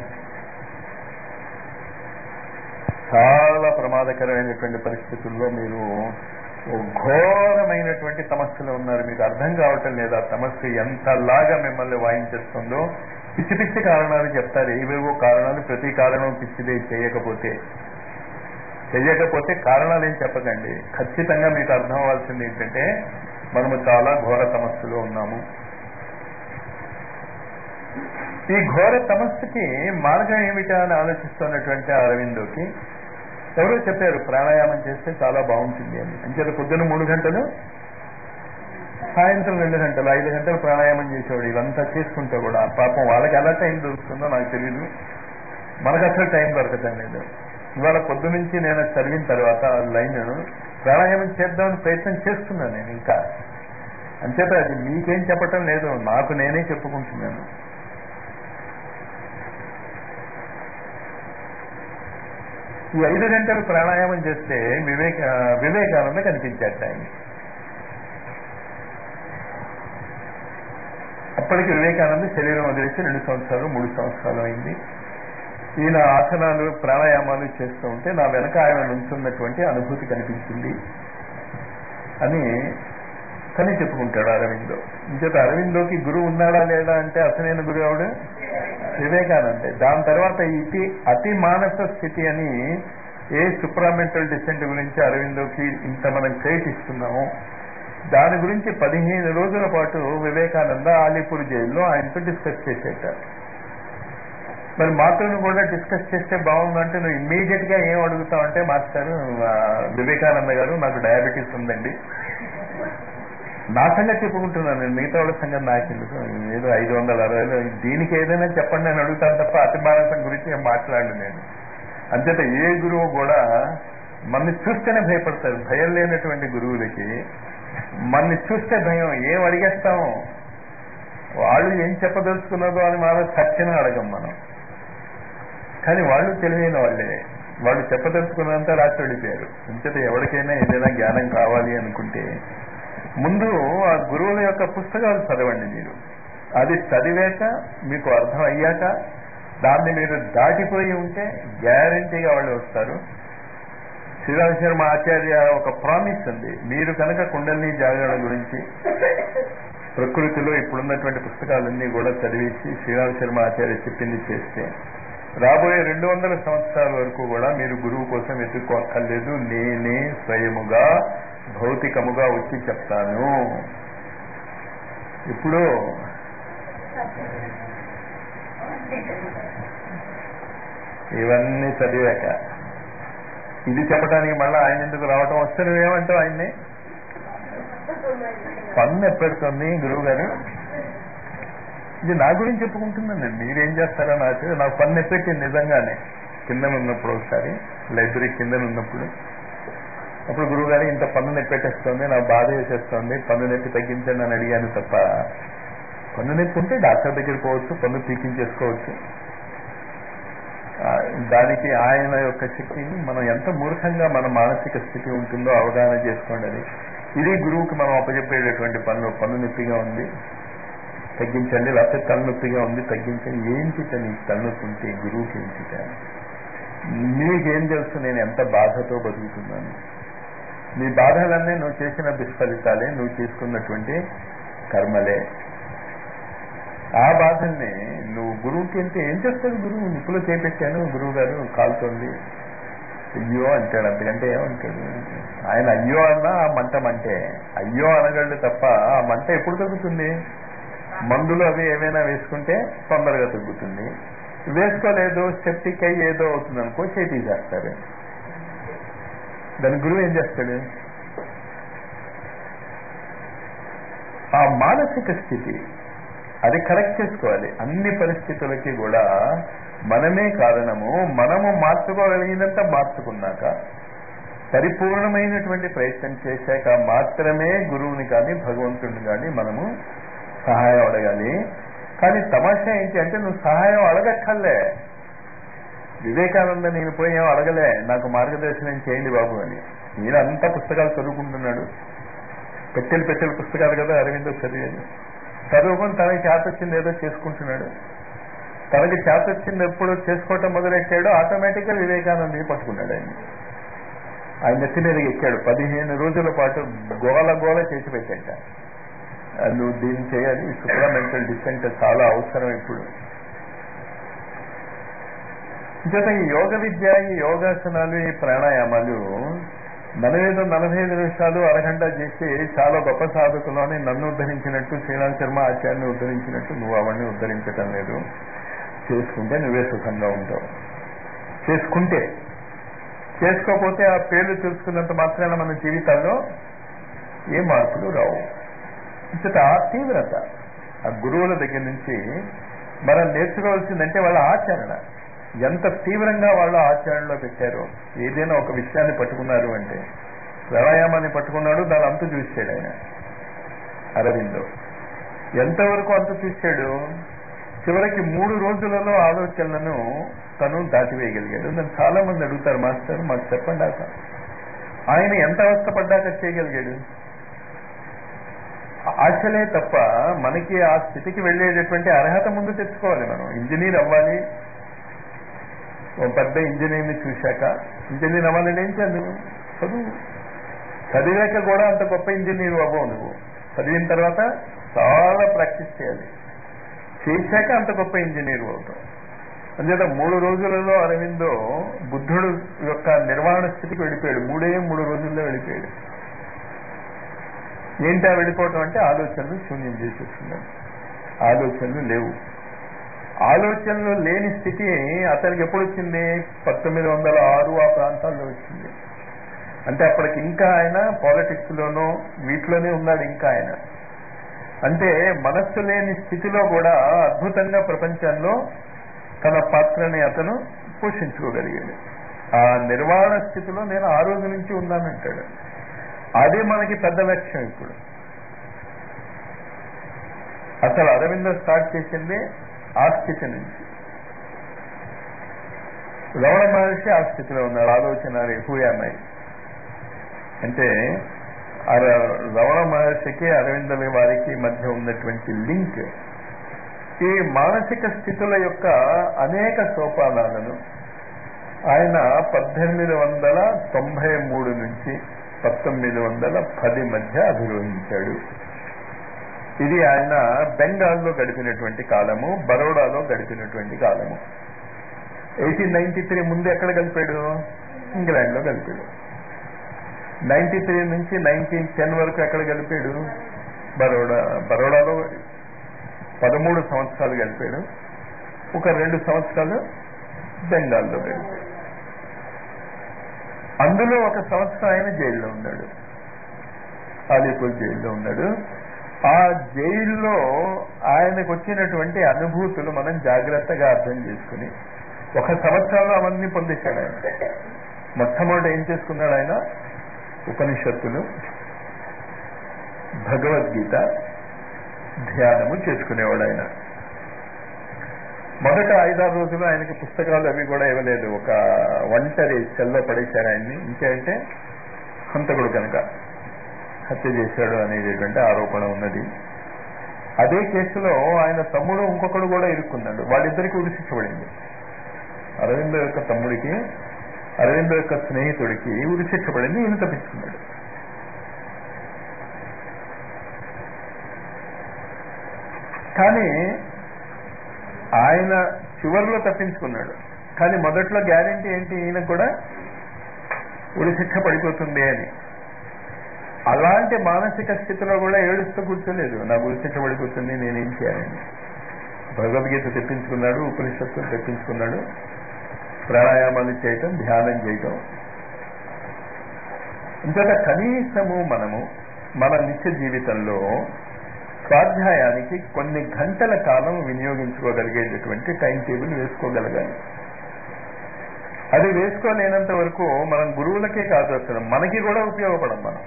చాలా ప్రమాదకరమైనటువంటి పరిస్థితుల్లో మీరు ఓ ఘోరమైనటువంటి సమస్యలో ఉన్నారు మీకు అర్థం కావటం లేదు ఆ సమస్య ఎంతలాగా మిమ్మల్ని వాయించేస్తుందో పిచ్చి పిచ్చి కారణాలు చెప్తారు ఏవేవో కారణాలు ప్రతి కారణం పిచ్చిదే చేయకపోతే చెయ్యకపోతే కారణాలు ఏం చెప్పకండి ఖచ్చితంగా మీకు అర్థం అవ్వాల్సింది ఏంటంటే మనము చాలా ఘోర సమస్యలో ఉన్నాము ఈ ఘోర సమస్యకి మార్గం ఏమిటా అని ఆలోచిస్తున్నటువంటి అరవిందోకి ఎవరో చెప్పారు ప్రాణాయామం చేస్తే చాలా బాగుంటుంది అని అంచేత పొద్దున్న మూడు గంటలు సాయంత్రం రెండు గంటలు ఐదు గంటలు ప్రాణాయామం చేసేవాడు ఇదంతా చేసుకుంటే కూడా పాపం వాళ్ళకి ఎలా టైం దొరుకుతుందో నాకు తెలియదు మనకు అసలు టైం దొరకటం లేదు ఇవాళ పొద్దు నుంచి నేను అది చదివిన తర్వాత ఆ లైన్ ప్రాణాయామం చేద్దామని ప్రయత్నం చేస్తున్నాను నేను ఇంకా అంచేత అది మీకేం చెప్పటం లేదు నాకు నేనే చెప్పుకుంటున్నాను ఈ ఐదు గంటలు ప్రాణాయామం చేస్తే వివేక వివేకానంద కనిపించాడు ఆయన అప్పటికి వివేకానంద శరీరం వదిలేసి రెండు సంవత్సరాలు మూడు సంవత్సరాలు అయింది ఈయన ఆసనాలు ప్రాణాయామాలు చేస్తూ ఉంటే నా వెనక ఆయన నుంచున్నటువంటి అనుభూతి కనిపించింది అని తనే చెప్పుకుంటాడు అరవిందో ఇంచేత అరవిందోకి గురువు ఉన్నాడా లేడా అంటే అసలైన గురువు ఎవడు వివేకానందే దాని తర్వాత ఇతి అతి మానస స్థితి అని ఏ సుప్రామెంటల్ డిసెంట్ గురించి అరవిందోకి ఇంత మనం క్రెడిట్ ఇస్తున్నాము దాని గురించి పదిహేను రోజుల పాటు వివేకానంద ఆలీపూర్ జైల్లో ఆయనతో డిస్కస్ చేసేటారు మరి మాతోను కూడా డిస్కస్ చేస్తే బాగుందంటే నువ్వు ఇమ్మీడియట్ గా ఏం అడుగుతావు అంటే మాస్టర్ ఆ, వివేకానంద గారు నాకు డయాబెటీస్ ఉందండి నా సంగతి చెప్పుకుంటున్నాను నేను మిగతా వాళ్ళ సంగతి నాకు ఎందుకు ఏదో ఐదు వందల అరవైలో దీనికి ఏదైనా చెప్పండి నేను అడుగుతాను తప్ప అతి భారతం గురించి ఏం మాట్లాడు నేను అంచేత ఏ గురువు కూడా మన్ని చూస్తేనే భయపడతారు భయం లేనటువంటి గురువులకి మన్ని చూస్తే భయం ఏం అడిగేస్తాము వాళ్ళు ఏం చెప్పదలుచుకున్నదో అని మనం సత్యం అడగం మనం కానీ వాళ్ళు తెలివైన వాళ్ళే వాళ్ళు చెప్పదలుచుకున్నంత రాసి వెళ్ళిపోయారు అంచేత ఎవరికైనా ఏదైనా జ్ఞానం కావాలి అనుకుంటే ముందు ఆ గురువుల యొక్క పుస్తకాలు చదవండి మీరు అది చదివాక మీకు అర్థం అయ్యాక దాన్ని మీరు దాటిపోయి ఉంటే గ్యారంటీగా వాళ్ళు వస్తారు శ్రీరామ్ శర్మ ఆచార్య ఒక ప్రామిస్ ఉంది మీరు కనుక కుండలిని జాగరణ గురించి ప్రకృతిలో ఇప్పుడున్నటువంటి పుస్తకాలన్నీ కూడా చదివేసి శ్రీరామ్ శర్మ ఆచార్య చెప్పింది చేస్తే రాబోయే రెండు వందల సంవత్సరాల వరకు కూడా మీరు గురువు కోసం వెతుక్కోక్కర్లేదు నేనే స్వయముగా భౌతికముగా వచ్చి చెప్తాను ఇప్పుడు ఇవన్నీ చదివాక ఇది చెప్పడానికి మళ్ళీ ఆయన ఎందుకు రావటం వస్తే నువ్వేమంటావు ఆయన్ని పన్ను ఎప్పెడుతుంది గురువు గారు ఇది నా గురించి చెప్పుకుంటున్నాను నేను మీరేం చేస్తారో నాకు నాకు పన్ను ఎప్పెట్టింది నిజంగానే కింద ఉన్నప్పుడు ఒకసారి లైబ్రరీ కింద ఉన్నప్పుడు అప్పుడు గురువు గారు ఇంత పన్ను నొప్పి పెట్టేస్తుంది నాకు బాధ వేసేస్తుంది పన్ను నొప్పి తగ్గించండి అని అడిగాను తప్ప పన్ను నొప్పి ఉంటే డాక్టర్ దగ్గర పోవచ్చు పన్ను పీకించేసుకోవచ్చు ఆ, దానికి ఆయన యొక్క శక్తిని మనం ఎంత మూర్ఖంగా మన మానసిక స్థితి ఉంటుందో అవగాహన చేసుకోండి అది ఇది గురువుకి మనం అప్పచెప్పేటటువంటి పన్ను పన్ను నొప్పిగా ఉంది తగ్గించండి లేకపోతే తలనొప్పిగా ఉంది తగ్గించండి ఏంటి నీకు తలనొప్పి ఉంటే గురువుకి ఏంటి నీకేం తెలుసు నేను ఎంత బాధతో బతుకుతున్నాను నీ బాధలన్నీ నువ్వు చేసిన దుష్ఫలితాలే నువ్వు చేసుకున్నటువంటి కర్మలే ఆ బాధల్ని నువ్వు గురువుకి వెళ్తే ఏం చేస్తాడు గురువు నిప్పులో చేపెట్టాను గురువు గారు కాలుతోంది అయ్యో అంటాడు అంతకంటే ఏమంటాడు ఆయన అయ్యో అన్నా ఆ మంట మంటే అయ్యో అనగలడు తప్ప ఆ మంట ఎప్పుడు తగ్గుతుంది మందులు అవి ఏమైనా వేసుకుంటే తొందరగా తగ్గుతుంది వేసుకోలేదు సెప్టిక్ అయ్యి ఏదో అవుతుంది అనుకో చేతి చేస్తారు దాని గురువు ఏం చేస్తాడు ఆ మానసిక స్థితి అది కరెక్ట్ చేసుకోవాలి అన్ని పరిస్థితులకి కూడా మనమే కారణము మనము మార్చుకోగలిగినంత మార్చుకున్నాక పరిపూర్ణమైనటువంటి ప్రయత్నం చేశాక మాత్రమే గురువుని కానీ భగవంతుడిని కానీ మనము సహాయం అడగాలి కానీ తమాషా ఏంటి అంటే నువ్వు సహాయం అడగక్కర్లే వివేకానంద నేను పోయి ఏం అడగలే నాకు మార్గదర్శనం చేయండి బాబు అని ఈయన అంతా పుస్తకాలు చదువుకుంటున్నాడు పెట్టెలు పెట్టెలు పుస్తకాలు కదా అరవిందో చదివేది చదువుకొని తనకి చేత వచ్చింది ఏదో చేసుకుంటున్నాడు తనకి చేత వచ్చింది ఎప్పుడు చేసుకోవటం మొదలెట్టాడో ఆటోమేటిక్గా వివేకానందని పట్టుకున్నాడు ఆయన ఆయన నెత్తి మీదకి ఎక్కాడు పదిహేను రోజుల పాటు గోల గోల చేసి పెట్టాట నువ్వు దీన్ని చేయాలి సుప్రమెంటల్ డిసెంట్ చాలా అవసరం ఇప్పుడు ఇంకేత ఈ యోగ విద్య ఈ యోగాసనాలు ఈ ప్రాణాయామాలు మనమేదో నలభై ఐదు నిమిషాలు అరగంట చేసి చాలా గొప్ప సాధకులు అని నన్ను ఉద్ధరించినట్టు శ్రీరామ్ శర్మ ఆచార్యని ఉద్ధరించినట్టు నువ్వు అవన్నీ ఉద్ధరించటం లేదు చేసుకుంటే నువ్వే సుఖంగా ఉంటావు చేసుకుంటే చేసుకోకపోతే ఆ పేర్లు తెలుసుకున్నంత మాత్రాన మన జీవితాల్లో ఏ మార్పులు రావు ఇంతట ఆ తీవ్రత ఆ గురువుల దగ్గర నుంచి మనం నేర్చుకోవాల్సిందంటే వాళ్ళ ఆచరణ ఎంత తీవ్రంగా వాళ్ళు ఆచరణలో పెట్టారో ఏదైనా ఒక విషయాన్ని పట్టుకున్నారు అంటే ప్రాణాయామాన్ని పట్టుకున్నాడు దాని అంతు చూశాడు ఆయన అరవిందో ఎంతవరకు అంతు చూశాడు చివరికి మూడు రోజులలో ఆలోచనలను తను దాటివేయగలిగాడు నన్ను చాలా మంది అడుగుతారు మాస్టర్ మాకు చెప్పండి ఆక ఆయన ఎంత అవస్థపడ్డాక చేయగలిగాడు ఆశలే తప్ప మనకి ఆ స్థితికి వెళ్ళేటటువంటి అర్హత ముందు తెచ్చుకోవాలి మనం ఇంజనీర్ అవ్వాలి ఓ పెద్ద ఇంజనీర్ని చూశాక ఇంజనీర్ అవ్వాలని ఏం చేయాలి నువ్వు చదువు చదివాక కూడా అంత గొప్ప ఇంజనీర్ అవ్వవు నువ్వు చదివిన తర్వాత చాలా ప్రాక్టీస్ చేయాలి చేశాక అంత గొప్ప ఇంజనీర్ అవుతాం అంచేత మూడు రోజులలో అరవిందో బుద్ధుడు యొక్క నిర్వహణ స్థితికి వెళ్ళిపోయాడు మూడే మూడు రోజుల్లో వెళ్ళిపోయాడు ఏంటా వెళ్ళిపోవటం అంటే ఆలోచనలు శూన్యం చేసేస్తున్నాడు ఆలోచనలు లేవు ఆలోచనలు లేని స్థితి అతనికి ఎప్పుడు వచ్చింది పంతొమ్మిది వందల ఆరు ఆ ప్రాంతాల్లో వచ్చింది అంటే అప్పటికి ఇంకా ఆయన పాలిటిక్స్ లోనూ వీటిలోనే ఉన్నాడు ఇంకా ఆయన అంటే మనస్సు లేని స్థితిలో కూడా అద్భుతంగా ప్రపంచంలో తన పాత్రని అతను పోషించుకోగలిగాడు ఆ నిర్వాణ స్థితిలో నేను ఆ రోజు నుంచి ఉన్నానంటాడు అదే మనకి పెద్ద లక్ష్యం ఇప్పుడు అసలు అరవింద స్టార్ట్ చేసింది ఆ స్థితి నుంచి రమణ మహర్షి ఆ స్థితిలో ఉన్నాడు ఆలోచన హూయామై అంటే రమణ మహర్షికి అరవిందుల వారికి మధ్య ఉన్నటువంటి లింక్ ఈ మానసిక స్థితుల యొక్క అనేక సోపానాలను ఆయన పద్దెనిమిది వందల తొంభై మూడు నుంచి పంతొమ్మిది వందల పది మధ్య అధిరోహించాడు ఇది ఆయన బెంగాల్లో గడిపినటువంటి కాలము బరోడాలో గడిపినటువంటి కాలము ఎయిటీన్ నైన్టీ త్రీ ముందు ఎక్కడ గడిపాడు ఇంగ్లాండ్లో గడిపాడు నైన్టీ త్రీ నుంచి నైన్టీన్ టెన్ వరకు ఎక్కడ గడిపాడు బరోడా బరోడాలో పదమూడు సంవత్సరాలు గడిపాడు ఒక రెండు సంవత్సరాలు బెంగాల్లో గడిపాడు అందులో ఒక సంవత్సరం ఆయన జైల్లో ఉన్నాడు అలీపూర్ జైల్లో ఉన్నాడు ఆ జైల్లో ఆయనకు వచ్చినటువంటి అనుభూతులు మనం జాగ్రత్తగా అర్థం చేసుకుని ఒక సంవత్సరంలో అవన్నీ పొందేశాడు ఆయన మొట్టమొదటి ఏం చేసుకున్నాడు ఆయన ఉపనిషత్తులు భగవద్గీత ధ్యానము చేసుకునేవాడు ఆయన మొదట ఐదారు రోజులు ఆయనకి పుస్తకాలు అవి కూడా ఇవ్వలేదు ఒక ఒంటరి సెల్లో పడేశారు ఆయన్ని ఇంకేంటే హంతకుడు కనుక హత్య చేశాడు అనేటటువంటి ఆరోపణ ఉన్నది అదే కేసులో ఆయన తమ్ముడు ఇంకొకడు కూడా ఇరుక్కున్నాడు వాళ్ళిద్దరికి ఉరి శిక్ష పడింది అరవింద యొక్క తమ్ముడికి అరవింద యొక్క స్నేహితుడికి ఉరి శిక్ష పడింది ఈయన తప్పించుకున్నాడు కానీ ఆయన చివరిలో తప్పించుకున్నాడు కానీ మొదట్లో గ్యారంటీ ఏంటి ఈయన కూడా ఉరి శిక్ష పడిపోతుంది అని అలాంటి మానసిక స్థితిలో కూడా ఏడుస్తూ కూర్చోలేదు నా ఉరి శిక్ష పడిపోతుంది నేనేం చేయాలని భగవద్గీత తెప్పించుకున్నాడు ఉపనిషత్తులు తెప్పించుకున్నాడు ప్రాణాయామాలు చేయటం ధ్యానం చేయటం ఇంతగా కనీసము మనము మన నిత్య జీవితంలో స్వాధ్యాయానికి కొన్ని గంటల కాలం వినియోగించుకోగలిగేటటువంటి టైం టేబుల్ వేసుకోగలగాలి అది వేసుకోలేనంత వరకు మనం గురువులకే కాదు అసలు మనకి కూడా ఉపయోగపడం మనం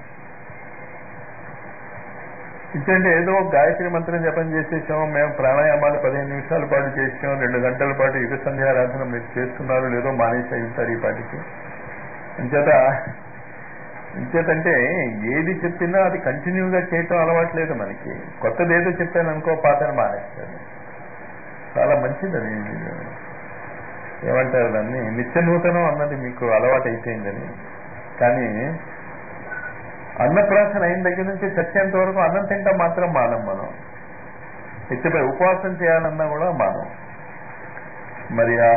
ఇచ్చంటే ఏదో గాయత్రి మంత్రం జపం చేసేసాం మేము ప్రాణాయామాలు పదిహేను నిమిషాల పాటు చేసాం రెండు గంటల పాటు యుగ సంధ్యారాధన మీరు చేస్తున్నారు లేదో మానేసి ఉంటారు ఈ పాటికి అంచేత ఇంచేతంటే ఏది చెప్పినా అది కంటిన్యూగా చేయటం అలవాట్లేదు మనకి కొత్తది ఏదో చెప్పాను అనుకో పాతను మానేస్తారు చాలా మంచిది అది ఏమంటారు దాన్ని నిత్య నూతనం అన్నది మీకు అలవాటు అయిపోయిందని కానీ అన్నప్రాసన అయిన దగ్గర నుంచి చచ్చేంత వరకు అన్నం తింటాం మాత్రం మానం మనం ఎత్తిపై ఉపవాసం చేయాలన్నా కూడా మానం మరి ఆ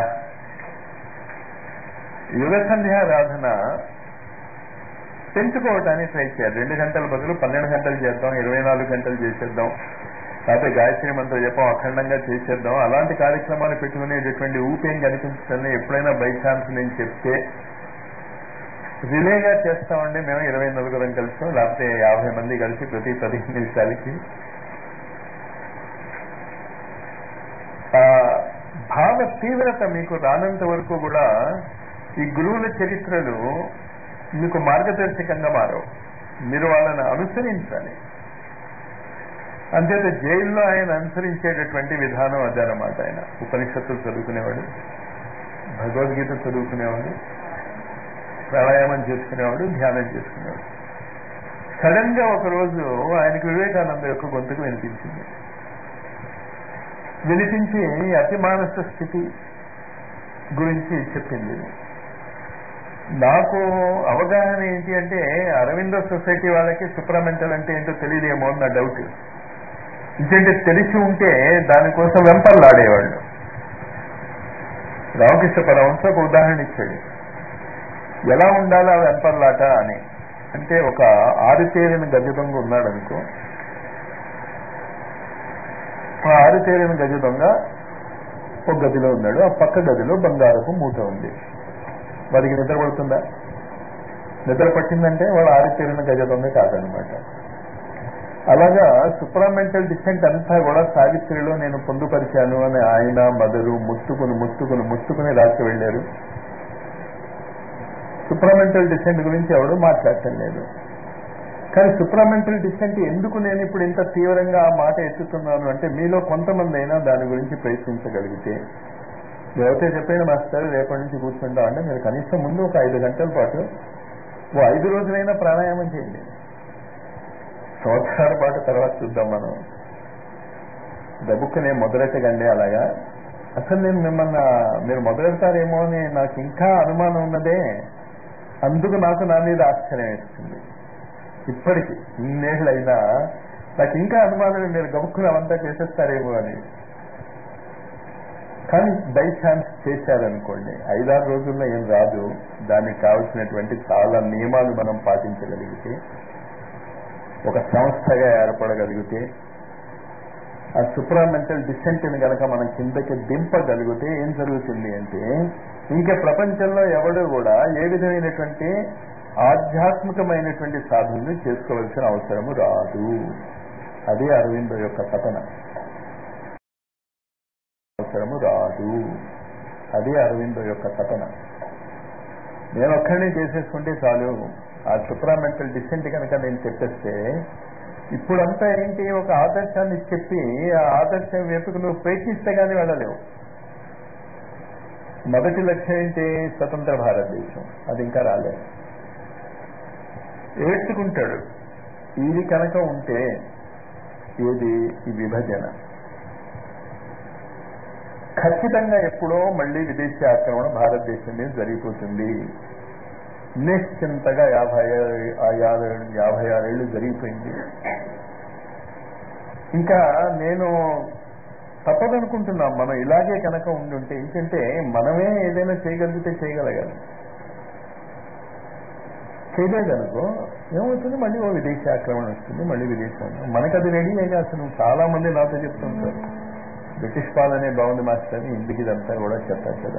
యుగ సంధ్యారాధన పెంచుకోవటానికి ట్రై చేయాలి రెండు గంటల బదులు పన్నెండు గంటలు చేద్దాం ఇరవై నాలుగు గంటలు చేసేద్దాం లేకపోతే గాయత్రి మంత్రం చెప్పం అఖండంగా చేసేద్దాం అలాంటి కార్యక్రమాలు పెట్టుకునేటటువంటి ఊపేం కనిపించదని ఎప్పుడైనా బై ఛాన్స్ నేను చెప్తే రిలేగా చేస్తామండి మేము ఇరవై నలుగురం కలిసాం లేకపోతే యాభై మంది కలిసి ప్రతి పదిహేను నిమిషాలకి భావ తీవ్రత మీకు రానంత వరకు కూడా ఈ గురువుల చరిత్రలు మీకు మార్గదర్శకంగా మారవు మీరు వాళ్ళని అనుసరించాలి అంతేత జైల్లో ఆయన అనుసరించేటటువంటి విధానం అదనమాట ఆయన ఉపనిషత్తులు చదువుకునేవాడు భగవద్గీత చదువుకునేవాడు ప్రాణాయామం చేసుకునేవాడు ధ్యానం చేసుకునేవాడు సడన్ గా ఒకరోజు ఆయనకు వివేకానంద యొక్క గొంతుకు వినిపించింది వినిపించి అతి మానస స్థితి గురించి చెప్పింది నాకు అవగాహన ఏంటి అంటే అరవిందో సొసైటీ వాళ్ళకి సుప్రమెంటల్ అంటే ఏంటో తెలియదేమో అని నా డౌట్ ఎందుకంటే తెలిసి ఉంటే దానికోసం వెంపర్లాడేవాళ్ళు రామకృష్ణ పరమంశ ఒక ఉదాహరణ ఇచ్చాడు ఎలా ఉండాలా వెంపర్లాట అని అంటే ఒక ఆరుతేరిన గజ దొంగ ఉన్నాడు అనుకో ఆ ఆరుతేరిన గజ దొంగ ఒక గదిలో ఉన్నాడు ఆ పక్క గదిలో బంగారపు మూట ఉంది వాడికి నిద్ర పడుతుందా నిద్ర పట్టిందంటే వాడు ఆరితేరిన గజ దొంగ కాదనమాట అలాగా సుప్రామెంటల్ డిసెంట్ అంతా కూడా సావిత్రిలో నేను పొందుపరిచాను అని ఆయన మదరు ముత్తుకుని ముత్తుకుని ముత్తుకుని రాసి వెళ్ళారు సుప్రామెంటల్ డిసెంట్ గురించి ఎవడు మాట్లాడటం లేదు కానీ సుప్రామెంటల్ డిసెంట్ ఎందుకు నేను ఇప్పుడు ఇంత తీవ్రంగా ఆ మాట ఎత్తుతున్నాను అంటే మీలో కొంతమంది అయినా దాని గురించి ప్రయత్నించగలిగితే ఎవరైతే చెప్పిన మాస్టర్ రేపటి నుంచి కూర్చుంటాం అంటే మీరు కనీసం ముందు ఒక ఐదు గంటల పాటు ఓ ఐదు రోజులైనా ప్రాణాయామం చేయండి సంవత్సరాల పాటు తర్వాత చూద్దాం మనం దబుక్కునే మొదలెట్టగండి అలాగా అసలు నేను మిమ్మల్ని మీరు మొదలెడతారేమో అని నాకు ఇంకా అనుమానం ఉన్నదే అందుకు నాకు నా మీద ఆశ్చర్యం వేస్తుంది ఇప్పటికి ఇన్నేళ్ళైనా నాకు ఇంకా అనుమానం మీరు గబుక్కులు అవంతా చేసేస్తారేమో అని కానీ బై ఛాన్స్ చేశారనుకోండి ఐదారు రోజుల్లో ఏం రాదు దానికి కావలసినటువంటి చాలా నియమాలు మనం పాటించగలిగితే ఒక సంస్థగా ఏర్పడగలిగితే ఆ సుప్రామెంటల్ డిసెంట్ని కనుక మనం కిందకి దింపగలిగితే ఏం జరుగుతుంది అంటే ఇంకా ప్రపంచంలో ఎవడు కూడా ఏ విధమైనటువంటి ఆధ్యాత్మికమైనటువంటి సాధనలు చేసుకోవాల్సిన అవసరము రాదు అదే అరవిందో యొక్క తపన అవసరము రాదు అదే అరవిందో యొక్క తపన నేను ఒక్కడిని చేసేసుకుంటే చాలు ఆ సుప్రామెంటల్ డిసెంట్ కనుక నేను చెప్పేస్తే ఇప్పుడంతా ఏంటి ఒక ఆదర్శాన్ని చెప్పి ఆ ఆదర్శం వైపుకు నువ్వు ప్రయత్నిస్తే కానీ వెళ్ళలేవు మొదటి లక్ష్యం ఏంటి స్వతంత్ర భారతదేశం అది ఇంకా రాలేదు ఏడ్చుకుంటాడు ఇది కనుక ఉంటే ఏది ఈ విభజన ఖచ్చితంగా ఎప్పుడో మళ్ళీ విదేశీ ఆక్రమణ భారతదేశం మీద జరిగిపోతుంది నిశ్చింతగా యాభై యాభై ఆరేళ్లు జరిగిపోయింది ఇంకా నేను తప్పదనుకుంటున్నాం మనం ఇలాగే కనుక ఉండుంటే ఏంటంటే మనమే ఏదైనా చేయగలిగితే చేయగలగాలి చేయలేదనుకో ఏమవుతుంది మళ్ళీ ఓ విదేశీ ఆక్రమణ వస్తుంది మళ్ళీ విదేశం మనకు అది రెడీ అయ్యా అసలు చాలా మంది నాతో చెప్తుంటారు బ్రిటిష్ పాలనే బాగుంది మాస్టర్ ఇంటికి ఇదంతా కూడా చెప్పారు కదా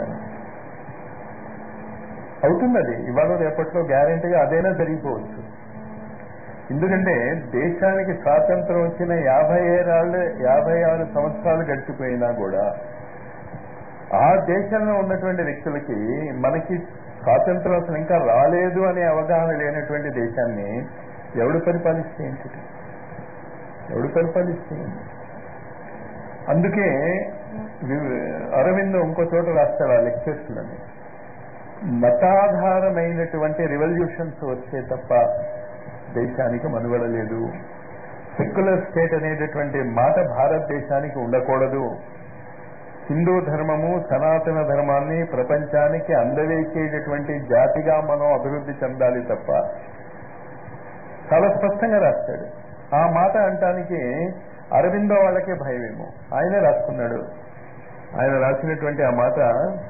అవుతుంది అది ఇవాళ రేపట్లో గ్యారెంటీగా అదైనా జరిగిపోవచ్చు ఎందుకంటే దేశానికి స్వాతంత్రం వచ్చిన యాభై ఏళ్ళు యాభై ఆరు సంవత్సరాలు గడిచిపోయినా కూడా ఆ దేశంలో ఉన్నటువంటి వ్యక్తులకి మనకి స్వాతంత్రం అసలు ఇంకా రాలేదు అనే అవగాహన లేనటువంటి దేశాన్ని ఎవడు పరిపాలిస్తే ఏంటి ఎవడు పరిపాలిస్తే ఏంటి అందుకే అరవింద్ ఇంకో చోట రాస్తాడు ఆ లెక్చర్స్లని మతాధారమైనటువంటి రివల్యూషన్స్ వస్తే తప్ప దేశానికి మనుగడ లేదు సెక్యులర్ స్టేట్ అనేటటువంటి మాట భారతదేశానికి ఉండకూడదు హిందూ ధర్మము సనాతన ధర్మాన్ని ప్రపంచానికి అందవేసేటటువంటి జాతిగా మనం అభివృద్ధి చెందాలి తప్ప చాలా స్పష్టంగా రాస్తాడు ఆ మాట అంటానికి అరవిందో వాళ్ళకే భయమేమో ఆయనే రాసుకున్నాడు ఆయన రాసినటువంటి ఆ మాట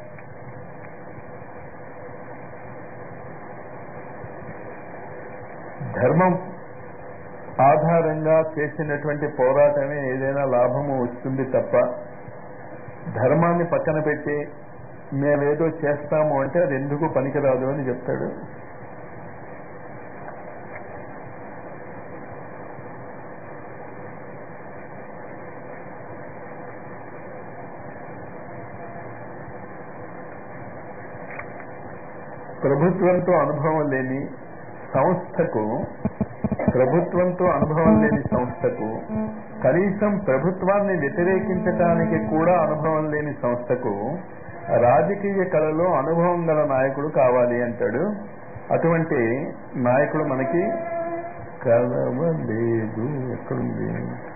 ధర్మం ఆధారంగా చేసినటువంటి పోరాటమే ఏదైనా లాభము వస్తుంది తప్ప ధర్మాన్ని పక్కన పెట్టి మేమేదో చేస్తాము అంటే అది ఎందుకు పనికిరాదు అని చెప్తాడు ప్రభుత్వంతో అనుభవం లేని సంస్థకు ప్రభుత్వంతో అనుభవం లేని సంస్థకు కనీసం ప్రభుత్వాన్ని వ్యతిరేకించటానికి కూడా అనుభవం లేని సంస్థకు రాజకీయ కళలో అనుభవం గల నాయకుడు కావాలి అంటాడు అటువంటి నాయకుడు మనకి కలవలేదు ఎక్కడుంది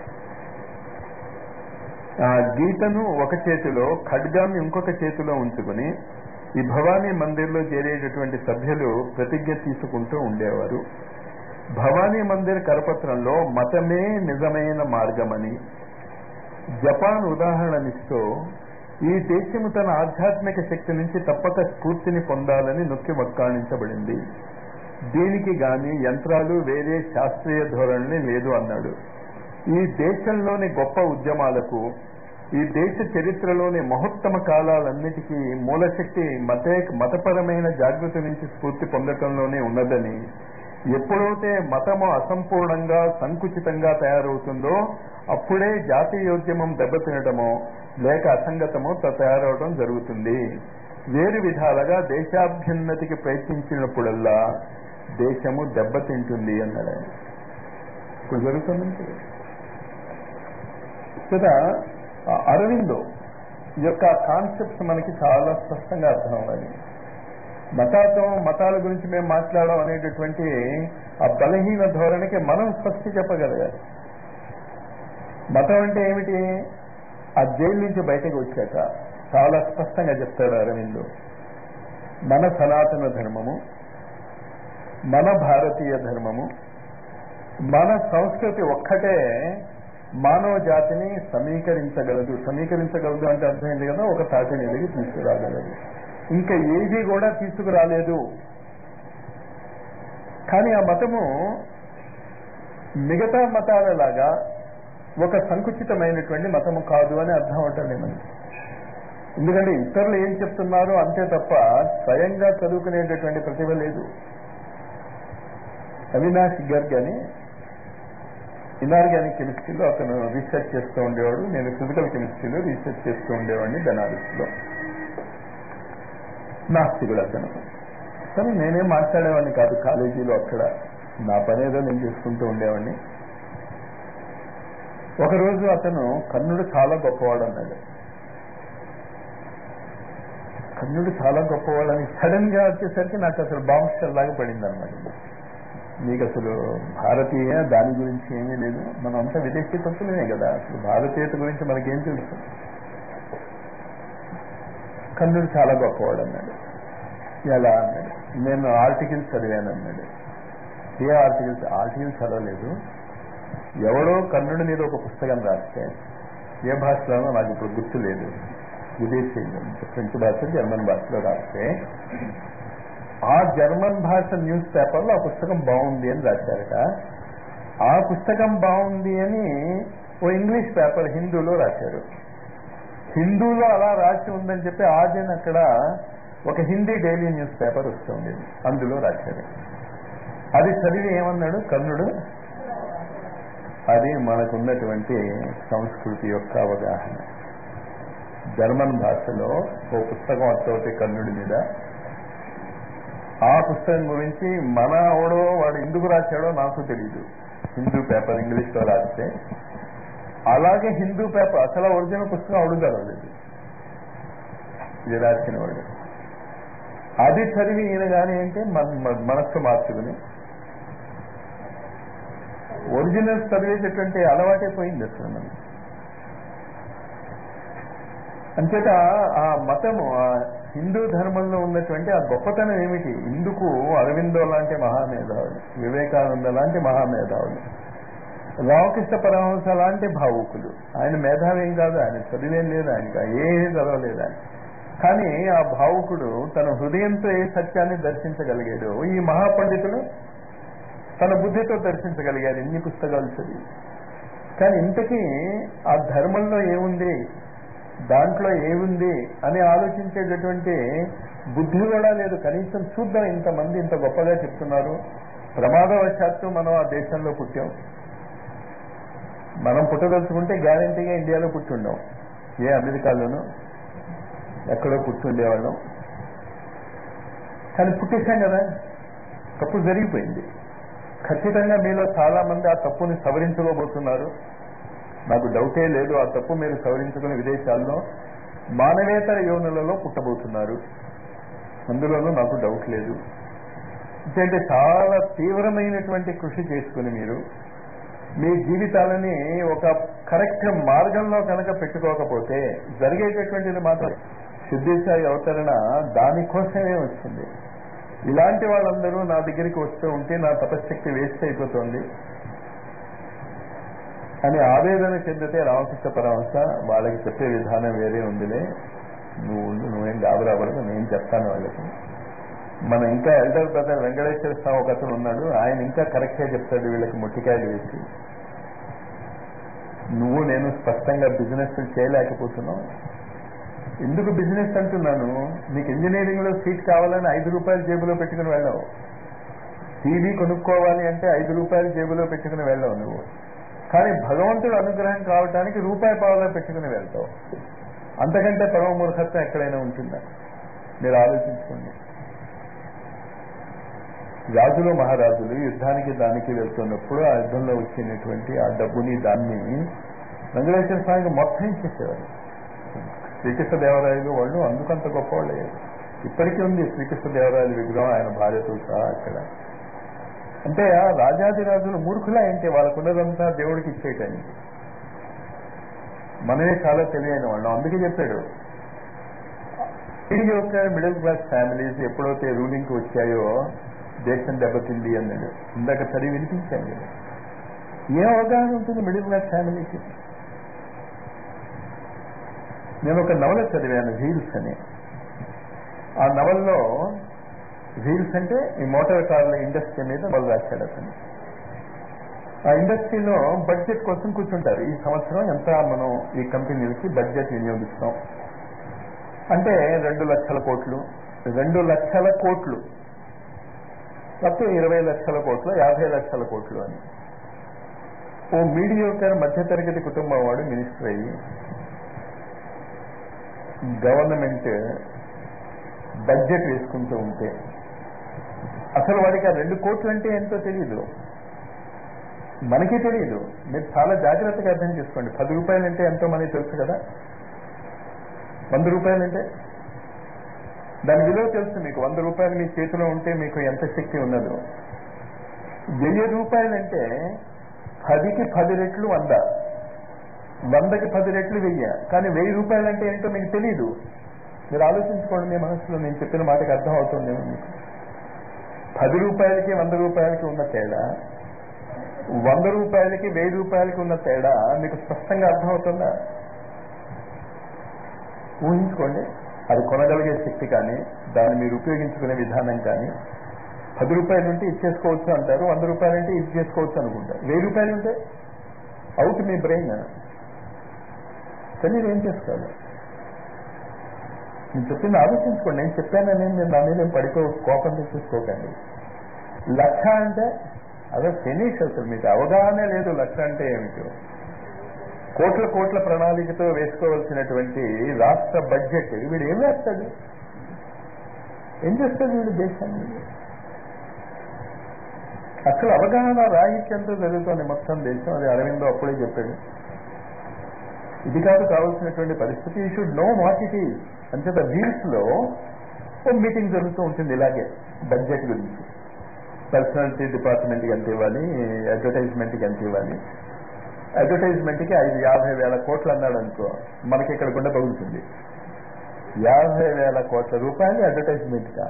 ఆ గీతను ఒక చేతిలో ఖడ్గాన్ని ఇంకొక చేతిలో ఉంచుకుని ఈ భవానీ మందిర్లో చేరేటటువంటి సభ్యులు ప్రతిజ్ఞ తీసుకుంటూ ఉండేవారు భవానీ మందిర్ కరపత్రంలో మతమే నిజమైన మార్గమని జపాన్ ఉదాహరణనిస్తూ ఈ దేశము తన ఆధ్యాత్మిక శక్తి నుంచి తప్పక స్ఫూర్తిని పొందాలని నొక్కి వక్కాణించబడింది దీనికి గాని యంత్రాలు వేరే శాస్త్రీయ ధోరణి లేదు అన్నాడు ఈ దేశంలోని గొప్ప ఉద్యమాలకు ఈ దేశ చరిత్రలోని మహోత్తమ కాలాలన్నిటికీ మూలశక్తి మతే మతపరమైన జాగృతి నుంచి స్ఫూర్తి పొందటంలోనే ఉన్నదని ఎప్పుడైతే మతము అసంపూర్ణంగా సంకుచితంగా తయారవుతుందో అప్పుడే జాతీయోద్యమం దెబ్బతినటమో లేక అసంగతమో తయారవడం జరుగుతుంది వేరు విధాలుగా దేశాభ్యున్నతికి ప్రయత్నించినప్పుడల్లా దేశము దెబ్బతింటుంది అన్నాడు ఆయన ఇప్పుడు జరుగుతుంది కదా అరవిందో యొక్క కాన్సెప్ట్స్ మనకి చాలా స్పష్టంగా అర్థం అవ్వాలి మతాత్వం మతాల గురించి మేము మాట్లాడడం అనేటటువంటి ఆ బలహీన ధోరణికి మనం స్పష్టి చెప్పగలగాలి మతం అంటే ఏమిటి ఆ జైలు నుంచి బయటకు వచ్చాక చాలా స్పష్టంగా చెప్తాడు అరవిందో మన సనాతన ధర్మము మన భారతీయ ధర్మము మన సంస్కృతి ఒక్కటే మానవ జాతిని సమీకరించగలదు సమీకరించగలదు అంటే అర్థమైంది కదా ఒక తాటి మీదకి తీసుకురాగలదు ఇంకా ఏది కూడా తీసుకురాలేదు కానీ ఆ మతము మిగతా మతాలలాగా ఒక సంకుచితమైనటువంటి మతము కాదు అని అర్థం అవుతుంది మనకి ఎందుకంటే ఇతరులు ఏం చెప్తున్నారు అంతే తప్ప స్వయంగా చదువుకునేటటువంటి ప్రతిభ లేదు అవినాష్ గర్గ్ అని ఇనార్గానిక్ కెమిస్ట్రీలో అతను రీసెర్చ్ చేస్తూ ఉండేవాడు నేను ఫిజికల్ కెమిస్ట్రీలో రీసెర్చ్ చేస్తూ ఉండేవాడిని బెనారస్లో నాస్తికుడు అతను కానీ నేనేం మాట్లాడేవాడిని కాదు కాలేజీలో అక్కడ నా పని ఏదో నేను చేసుకుంటూ ఉండేవాడిని ఒకరోజు అతను కర్ణుడు చాలా గొప్పవాడు అన్నాడు కర్ణుడు చాలా గొప్పవాడని సడన్ గా వచ్చేసరికి నాకు అసలు బాంబ్ షెల్ లాగా పడింది అనమాట మీకు అసలు భారతీయ దాని గురించి ఏమీ లేదు మనం అంతా విదేశీ తత్వమే కదా అసలు భారతీయత గురించి మనకేం తెలుసు కర్ణుడు చాలా గొప్పవాడు అన్నాడు ఎలా అన్నాడు నేను ఆర్టికల్స్ చదివాను అన్నాడు ఏ ఆర్టికల్స్ ఆర్టికల్స్ చదవలేదు ఎవడో కర్ణుడి మీద ఒక పుస్తకం రాస్తే ఏ భాషలోనో నాకు ఇప్పుడు గుర్తు లేదు విదేశీ ఫ్రెంచ్ భాష జర్మన్ భాషలో రాస్తే ఆ జర్మన్ భాష న్యూస్ పేపర్లో ఆ పుస్తకం బాగుంది అని రాశారట ఆ పుస్తకం బాగుంది అని ఓ ఇంగ్లీష్ పేపర్ హిందూలో రాశారు హిందూలో అలా రాసి ఉందని చెప్పి ఆజన్ అక్కడ ఒక హిందీ డైలీ న్యూస్ పేపర్ వస్తుంది అందులో రాశారు అది చదివి ఏమన్నాడు కర్ణుడు అది మనకున్నటువంటి సంస్కృతి యొక్క అవగాహన జర్మన్ భాషలో ఓ పుస్తకం అత్తోటి కర్ణుడి మీద ఆ పుస్తకం గురించి మన ఓడో వాడు ఎందుకు రాశాడో నాకు తెలియదు హిందూ పేపర్ ఇంగ్లీష్ లో రాస్తే అలాగే హిందూ పేపర్ అసలు ఒరిజినల్ పుస్తకం అడుగుతారు లేదు ఇది రాసిన వాడు అది చదివి ఈయన కానీ అంటే మన మనస్సు మార్చుకుని ఒరిజినల్ చదివేటటువంటి అలవాటే పోయింది అసలు మనం అంచేత ఆ మతము ఆ హిందూ ధర్మంలో ఉన్నటువంటి ఆ గొప్పతనం ఏమిటి ఇందుకు అరవిందో లాంటి మహామేధావులు వివేకానంద లాంటి మహామేధావులు రామకృష్ణ పరమహంస లాంటి భావుకులు ఆయన మేధావేం కాదు ఆయన చదివేం లేదు ఆయనకి ఏమీ చదవలేదు ఆయన కానీ ఆ భావుకుడు తన హృదయంతో ఏ సత్యాన్ని దర్శించగలిగాడు ఈ మహాపండితులు తన బుద్ధితో దర్శించగలిగారు ఇన్ని పుస్తకాలు చదివి కానీ ఇంతకీ ఆ ధర్మంలో ఏముంది దాంట్లో ఏముంది అని ఆలోచించేటటువంటి బుద్ధి కూడా లేదు కనీసం చూద్దాం ఇంతమంది ఇంత గొప్పగా చెప్తున్నారు ప్రమాదవశాత్తు మనం ఆ దేశంలో పుట్టాం మనం పుట్టదలుచుకుంటే గ్యారంటీగా ఇండియాలో పుట్టుండాం ఏ అమెరికాలోనూ ఎక్కడో పుట్టుండేవాళ్ళం కానీ పుట్టేశాం కదా తప్పు జరిగిపోయింది ఖచ్చితంగా మీలో చాలా మంది ఆ తప్పుని సవరించుకోబోతున్నారు నాకు డౌటే లేదు ఆ తప్పు మీరు సవరించుకుని విదేశాల్లో మానవేతర యోనులలో పుట్టబోతున్నారు అందులోనూ నాకు డౌట్ లేదు అంటే చాలా తీవ్రమైనటువంటి కృషి చేసుకుని మీరు మీ జీవితాలని ఒక కరెక్ట్ మార్గంలో కనుక పెట్టుకోకపోతే జరిగేటటువంటిది మాత్రం సిద్ధిసాయి అవతరణ దానికోసమే వచ్చింది ఇలాంటి వాళ్ళందరూ నా దగ్గరికి వస్తూ ఉంటే నా తపశక్తి వేస్ట్ అయిపోతుంది అని ఆవేదన చెందితే రామకృష్ణ పరమహంస వాళ్ళకి చెప్పే విధానం వేరే ఉందిలే నువ్వు ఉండు, నువ్వేం గాబరాబడదు నేను చెప్తాను వాళ్ళకి మన ఇంకా ఎల్డర్ బ్రదర్ వెంకటేశ్వర స్వామి ఒక అతను ఉన్నాడు ఆయన ఇంకా కరెక్ట్గా చెప్తాడు వీళ్ళకి మొట్టికాయలు వేసి నువ్వు నేను స్పష్టంగా బిజినెస్ చేయలేకపోతున్నావు ఎందుకు బిజినెస్ అంటున్నాను నీకు ఇంజనీరింగ్ లో సీట్ కావాలని ఐదు రూపాయలు జేబులో పెట్టుకుని వెళ్ళావు టీవీ కొనుక్కోవాలి అంటే ఐదు రూపాయలు జేబులో పెట్టుకుని వెళ్ళావు నువ్వు కానీ భగవంతుడు అనుగ్రహం కావటానికి రూపాయి పావులో పెట్టుకుని వెళ్తావు అంతకంటే పరమ మూర్ఖత్వం ఎక్కడైనా ఉంటుందా మీరు ఆలోచించుకోండి రాజులు మహారాజులు యుద్ధానికి దానికి వెళ్తున్నప్పుడు ఆ యుద్ధంలో వచ్చినటువంటి ఆ డబ్బుని దాన్ని వెంకటేశ్వర స్వామికి మొత్తం ఇచ్చేసేవారు శ్రీకృష్ణ దేవరాయలు వాళ్ళు అందుకంత గొప్పవాళ్ళు అయ్యారు ఇప్పటికీ ఉంది శ్రీకృష్ణ దేవరాయల విగ్రహం ఆయన భార్యతో సహా అక్కడ అంటే ఆ రాజాదిరాజులు మూర్ఖులా ఏంటి వాళ్ళకున్నదంతా దేవుడికి ఇచ్చేయటానికి మనమే చాలా తెలియని వాళ్ళం అందుకే చెప్పాడు ఈ యొక్క మిడిల్ క్లాస్ ఫ్యామిలీస్ ఎప్పుడైతే రూలింగ్ కి వచ్చాయో దేశం దెబ్బతింది అన్నాడు ఇందాక చదివి వినిపించాను కదా ఏ అవగాహన ఉంటుంది మిడిల్ క్లాస్ ఫ్యామిలీకి నేను ఒక నవల చదివాను వీల్స్ అని ఆ నవల్లో వీల్స్ అంటే ఈ మోటార్ కార్ల ఇండస్ట్రీ మీద వాళ్ళు రాశాడు అతను ఆ ఇండస్ట్రీలో బడ్జెట్ కోసం కూర్చుంటారు ఈ సంవత్సరం ఎంత మనం ఈ కంపెనీలకి బడ్జెట్ వినియోగిస్తాం అంటే రెండు లక్షల కోట్లు రెండు లక్షల కోట్లు లేకపోతే ఇరవై లక్షల కోట్లు యాభై లక్షల కోట్లు అని ఓ మీడియోకర్ మధ్యతరగతి కుటుంబం వాడు మినిస్టర్ అయ్యి గవర్నమెంట్ బడ్జెట్ వేసుకుంటూ ఉంటే అసలు వాడికి ఆ రెండు కోట్లు అంటే ఎంతో తెలియదు మనకి తెలియదు మీరు చాలా జాగ్రత్తగా అర్థం చేసుకోండి పది రూపాయలు అంటే ఎంతో మనకి తెలుసు కదా వంద రూపాయలు అంటే దాని విలువ తెలుసు మీకు వంద రూపాయలు మీ చేతిలో ఉంటే మీకు ఎంత శక్తి ఉన్నదో వెయ్యి రూపాయలంటే పదికి పది రెట్లు వంద వందకి పది రెట్లు వెయ్యి కానీ వెయ్యి రూపాయలంటే ఏంటో మీకు తెలియదు మీరు ఆలోచించుకోండి మీ మనసులో నేను చెప్పిన మాటకి అర్థం అవుతుంది మీకు పది రూపాయలకి వంద రూపాయలకి ఉన్న తేడా వంద రూపాయలకి వెయ్యి రూపాయలకి ఉన్న తేడా మీకు స్పష్టంగా అర్థమవుతుందా ఊహించుకోండి అది కొనగలిగే శక్తి కానీ దాన్ని మీరు ఉపయోగించుకునే విధానం కానీ పది రూపాయలు ఉంటే ఇచ్చేసుకోవచ్చు అంటారు వంద రూపాయలు అంటే ఇది చేసుకోవచ్చు అనుకుంటారు వెయ్యి రూపాయలు ఉంటే అవుట్ మీ బ్రెయిన్ కానీ ఏం చేసుకోవాలి నేను చెప్పింది ఆలోచించుకోండి నేను చెప్పానని నేను నా మీద పడిపో కోపం తెచ్చేసుకోకండి లక్ష అంటే అదే ఫినిష్ అసలు మీకు అవగాహన లేదు లక్ష అంటే ఏమిటో కోట్ల కోట్ల ప్రణాళికతో వేసుకోవాల్సినటువంటి రాష్ట్ర బడ్జెట్ వీడు ఏం వేస్తాడు ఏం చేస్తాడు వీడు దేశాన్ని అసలు అవగాహన రాహిత్యంతో జరుగుతుంది మొత్తం దేశం అది అరవిందో అప్పుడే చెప్పాడు ఇది కాదు కావాల్సినటువంటి పరిస్థితి you should know what it is అంచేత వీల్స్ లో ఓ మీటింగ్ జరుగుతూ ఉంటుంది ఇలాగే బడ్జెట్ గురించి పర్సనాలిటీ డిపార్ట్మెంట్కి ఎంత ఇవ్వాలి అడ్వర్టైజ్మెంట్కి ఎంత ఇవ్వాలి అడ్వర్టైజ్మెంట్కి ఐదు యాభై వేల కోట్లు అన్నాడు అనుకో మనకి ఇక్కడ గుండె పగులుతుంది యాభై వేల కోట్ల రూపాయలు అడ్వర్టైజ్మెంట్గా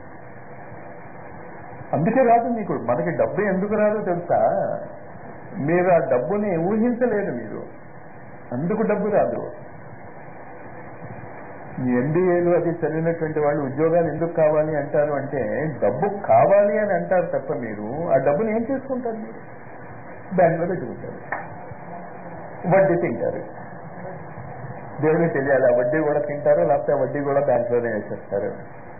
అందుకే రాదు మీకు మనకి డబ్బు ఎందుకు రాదో తెలుసా మీరు ఆ డబ్బుని ఊహించలేదు మీరు అందుకు డబ్బు రాదు ఈ ఎంబీఏలు అది చదివినటువంటి వాళ్ళు ఉద్యోగాలు ఎందుకు కావాలి అంటారు అంటే డబ్బు కావాలి అని అంటారు తప్ప మీరు ఆ డబ్బుని ఏం చేసుకుంటారు మీరు బ్యాంకులో పెట్టుకుంటారు వడ్డీ తింటారు దేవుడికి తెలియాలి ఆ వడ్డీ కూడా తింటారు లేకపోతే ఆ వడ్డీ కూడా బ్యాంకులోనే వేసేస్తారు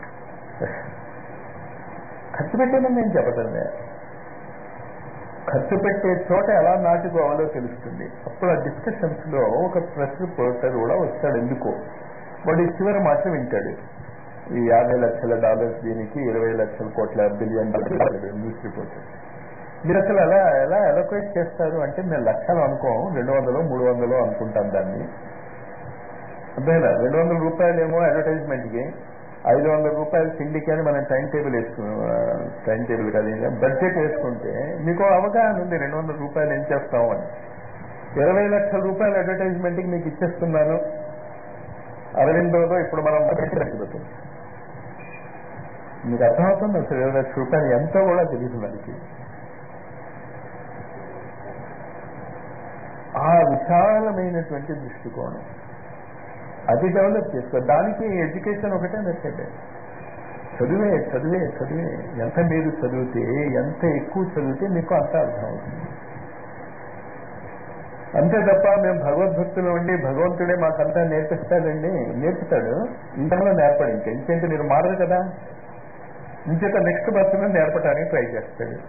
ఖర్చు పెట్టేదని నేను చెప్పటం లేదు ఖర్చు పెట్టే చోట ఎలా నాటుకోవాలో తెలుస్తుంది అప్పుడు ఆ డిస్కషన్స్ లో ఒక ప్రెస్ రిపోర్టర్ కూడా వస్తాడు ఎందుకో వాడు ఈ చివరి మాట వింటాడు ఈ యాభై లక్షల డాలర్స్ దీనికి ఇరవై లక్షల కోట్ల బిలియన్ న్యూస్ రిపోర్టర్ మీరు అసలు ఎలా ఎలా ఎలొకేట్ చేస్తారు అంటే మేము లక్షలు అనుకోం రెండు వందలు మూడు వందలు అనుకుంటాం దాన్ని అంతేనా రెండు వందల రూపాయలు ఏమో అడ్వర్టైజ్మెంట్కి ఐదు వందల రూపాయలు తిండికి అని మనం టైం టేబుల్ వేసుకున్నాం టైం టేబుల్ కదా బడ్జెట్ వేసుకుంటే మీకు అవగాహన ఉంది రెండు వందల రూపాయలు ఏం చేస్తాము అని ఇరవై లక్షల రూపాయల అడ్వర్టైజ్మెంట్కి మీకు ఇచ్చేస్తున్నాను అరవిందోలో ఇప్పుడు మనం పెట్టినట్టు మీకు అర్థమవుతుంది అసలు ఇరవై లక్షల రూపాయలు ఎంతో కూడా తెలియదు మనకి ఆ విశాలమైనటువంటి దృష్టికోణం అది డెవలప్ చేసుకో దానికి ఎడ్యుకేషన్ ఒకటే నచ్చండి చదివే చదివే చదివే ఎంత మీరు చదివితే ఎంత ఎక్కువ చదివితే మీకు అంత అర్థమవుతుంది అంతే తప్ప మేము భగవద్భక్తులు ఉండి భగవంతుడే మాకంతా నేర్పిస్తాడండి నేర్పుతాడు ఇంతలో నేర్పడు ఇంకా ఇంకేంటి మీరు మారదు కదా ఇంచేత నెక్స్ట్ బస్సులో నేర్పడానికి ట్రై చేస్తాడు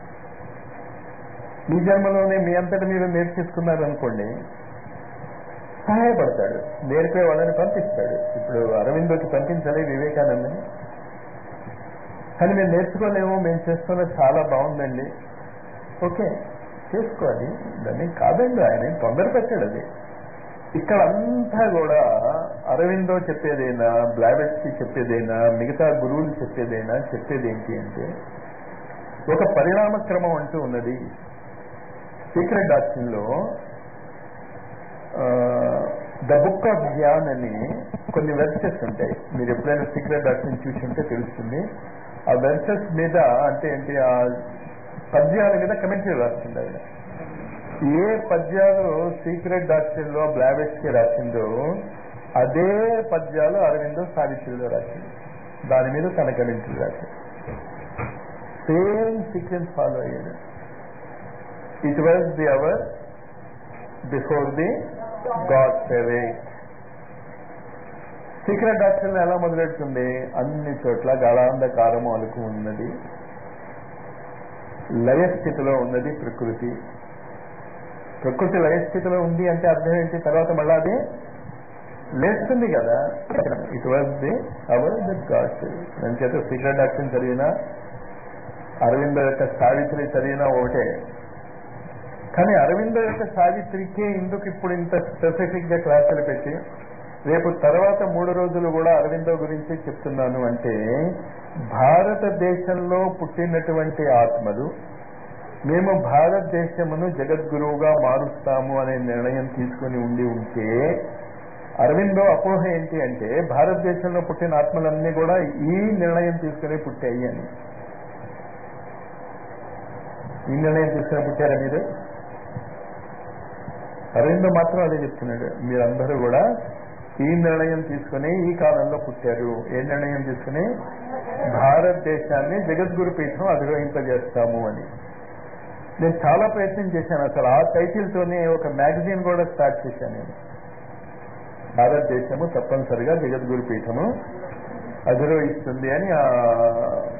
ఈ జన్మలోనే మీ అంతటి మీరు నేర్చేసుకున్నారు అనుకోండి సహాయపడతాడు నేర్పే వాళ్ళని పంపిస్తాడు ఇప్పుడు అరవిందోకి పంపించాలి వివేకానందని కానీ మేము నేర్చుకోలేము మేము చేస్తున్న చాలా బాగుందండి ఓకే చేసుకోవాలి దాన్ని కాదండి ఆయన ఏం తొందర పెట్టాడు అది ఇక్కడ అంతా కూడా అరవిందో చెప్పేదైనా బ్లావెట్స్కి చెప్పేదైనా మిగతా గురువులు చెప్పేదైనా చెప్పేది ఏంటి అంటే ఒక పరిణామ క్రమం అంటూ ఉన్నది సీక్రెట్ డాక్టర్లో ద బుక్ ఆఫ్ జ్ఞాన్ అని కొన్ని వెబ్సైట్స్ ఉంటాయి మీరు ఎప్పుడైనా సీక్రెట్ డాక్టర్ని చూసి ఉంటే తెలుస్తుంది ఆ వెబ్సైట్స్ మీద అంటే ఏంటి ఆ పద్యాల మీద కమెంటరీ రాస్తుంది ఆయన ఏ పద్యాలు సీక్రెట్ డాక్టర్లో బ్లావెట్స్ కి రాసిందో అదే పద్యాలు అరవిందో సావిత్రిలో రాసింది దాని మీద తన కమెంటరీ రాసింది సేమ్ సీక్వెన్స్ ఫాలో అయ్యాడు it was the hour before the god favourite secret డాక్టర్ని ఎలా మొదలెడుతుంది అన్ని చోట్ల గాఢాంధకారము అలుకు ఉన్నది లయస్థితిలో ఉన్నది ప్రకృతి ప్రకృతి లయస్థితిలో ఉంది అంటే అర్థం ఏంటి తర్వాత మళ్ళా అది లేస్తుంది కదా it was the hour that god నేను చేత సీక్రెట్ డాక్టర్ చదివినా అరవింద యొక్క సావిత్రి చదివినా ఒకటే కానీ అరవింద యొక్క సావిత్రికే ఇందుకు ఇప్పుడు ఇంత స్పెసిఫిక్ గా క్లాసులు పెట్టి రేపు తర్వాత మూడు రోజులు కూడా అరవిందో గురించి చెప్తున్నాను అంటే భారతదేశంలో పుట్టినటువంటి ఆత్మలు మేము భారతదేశమును జగద్గురువుగా మారుస్తాము అనే నిర్ణయం తీసుకుని ఉండి ఉంటే అరవిందో అపోహ ఏంటి అంటే భారతదేశంలో పుట్టిన ఆత్మలన్నీ కూడా ఈ నిర్ణయం తీసుకుని పుట్టాయి అని ఈ నిర్ణయం తీసుకుని పుట్టారా మీరు అరవిందో మాత్రం అదే చెప్తున్నాడు మీరందరూ కూడా ఈ నిర్ణయం తీసుకుని ఈ కాలంలో పుట్టారు ఏ నిర్ణయం తీసుకుని భారతదేశాన్ని జగద్గురు పీఠం అధిరోహింపజేస్తాము అని నేను చాలా ప్రయత్నం చేశాను అసలు ఆ టైటిల్ తోనే ఒక మ్యాగజైన్ కూడా స్టార్ట్ చేశాను నేను భారతదేశము తప్పనిసరిగా జగద్గురు పీఠము అధిరోహిస్తుంది అని ఆ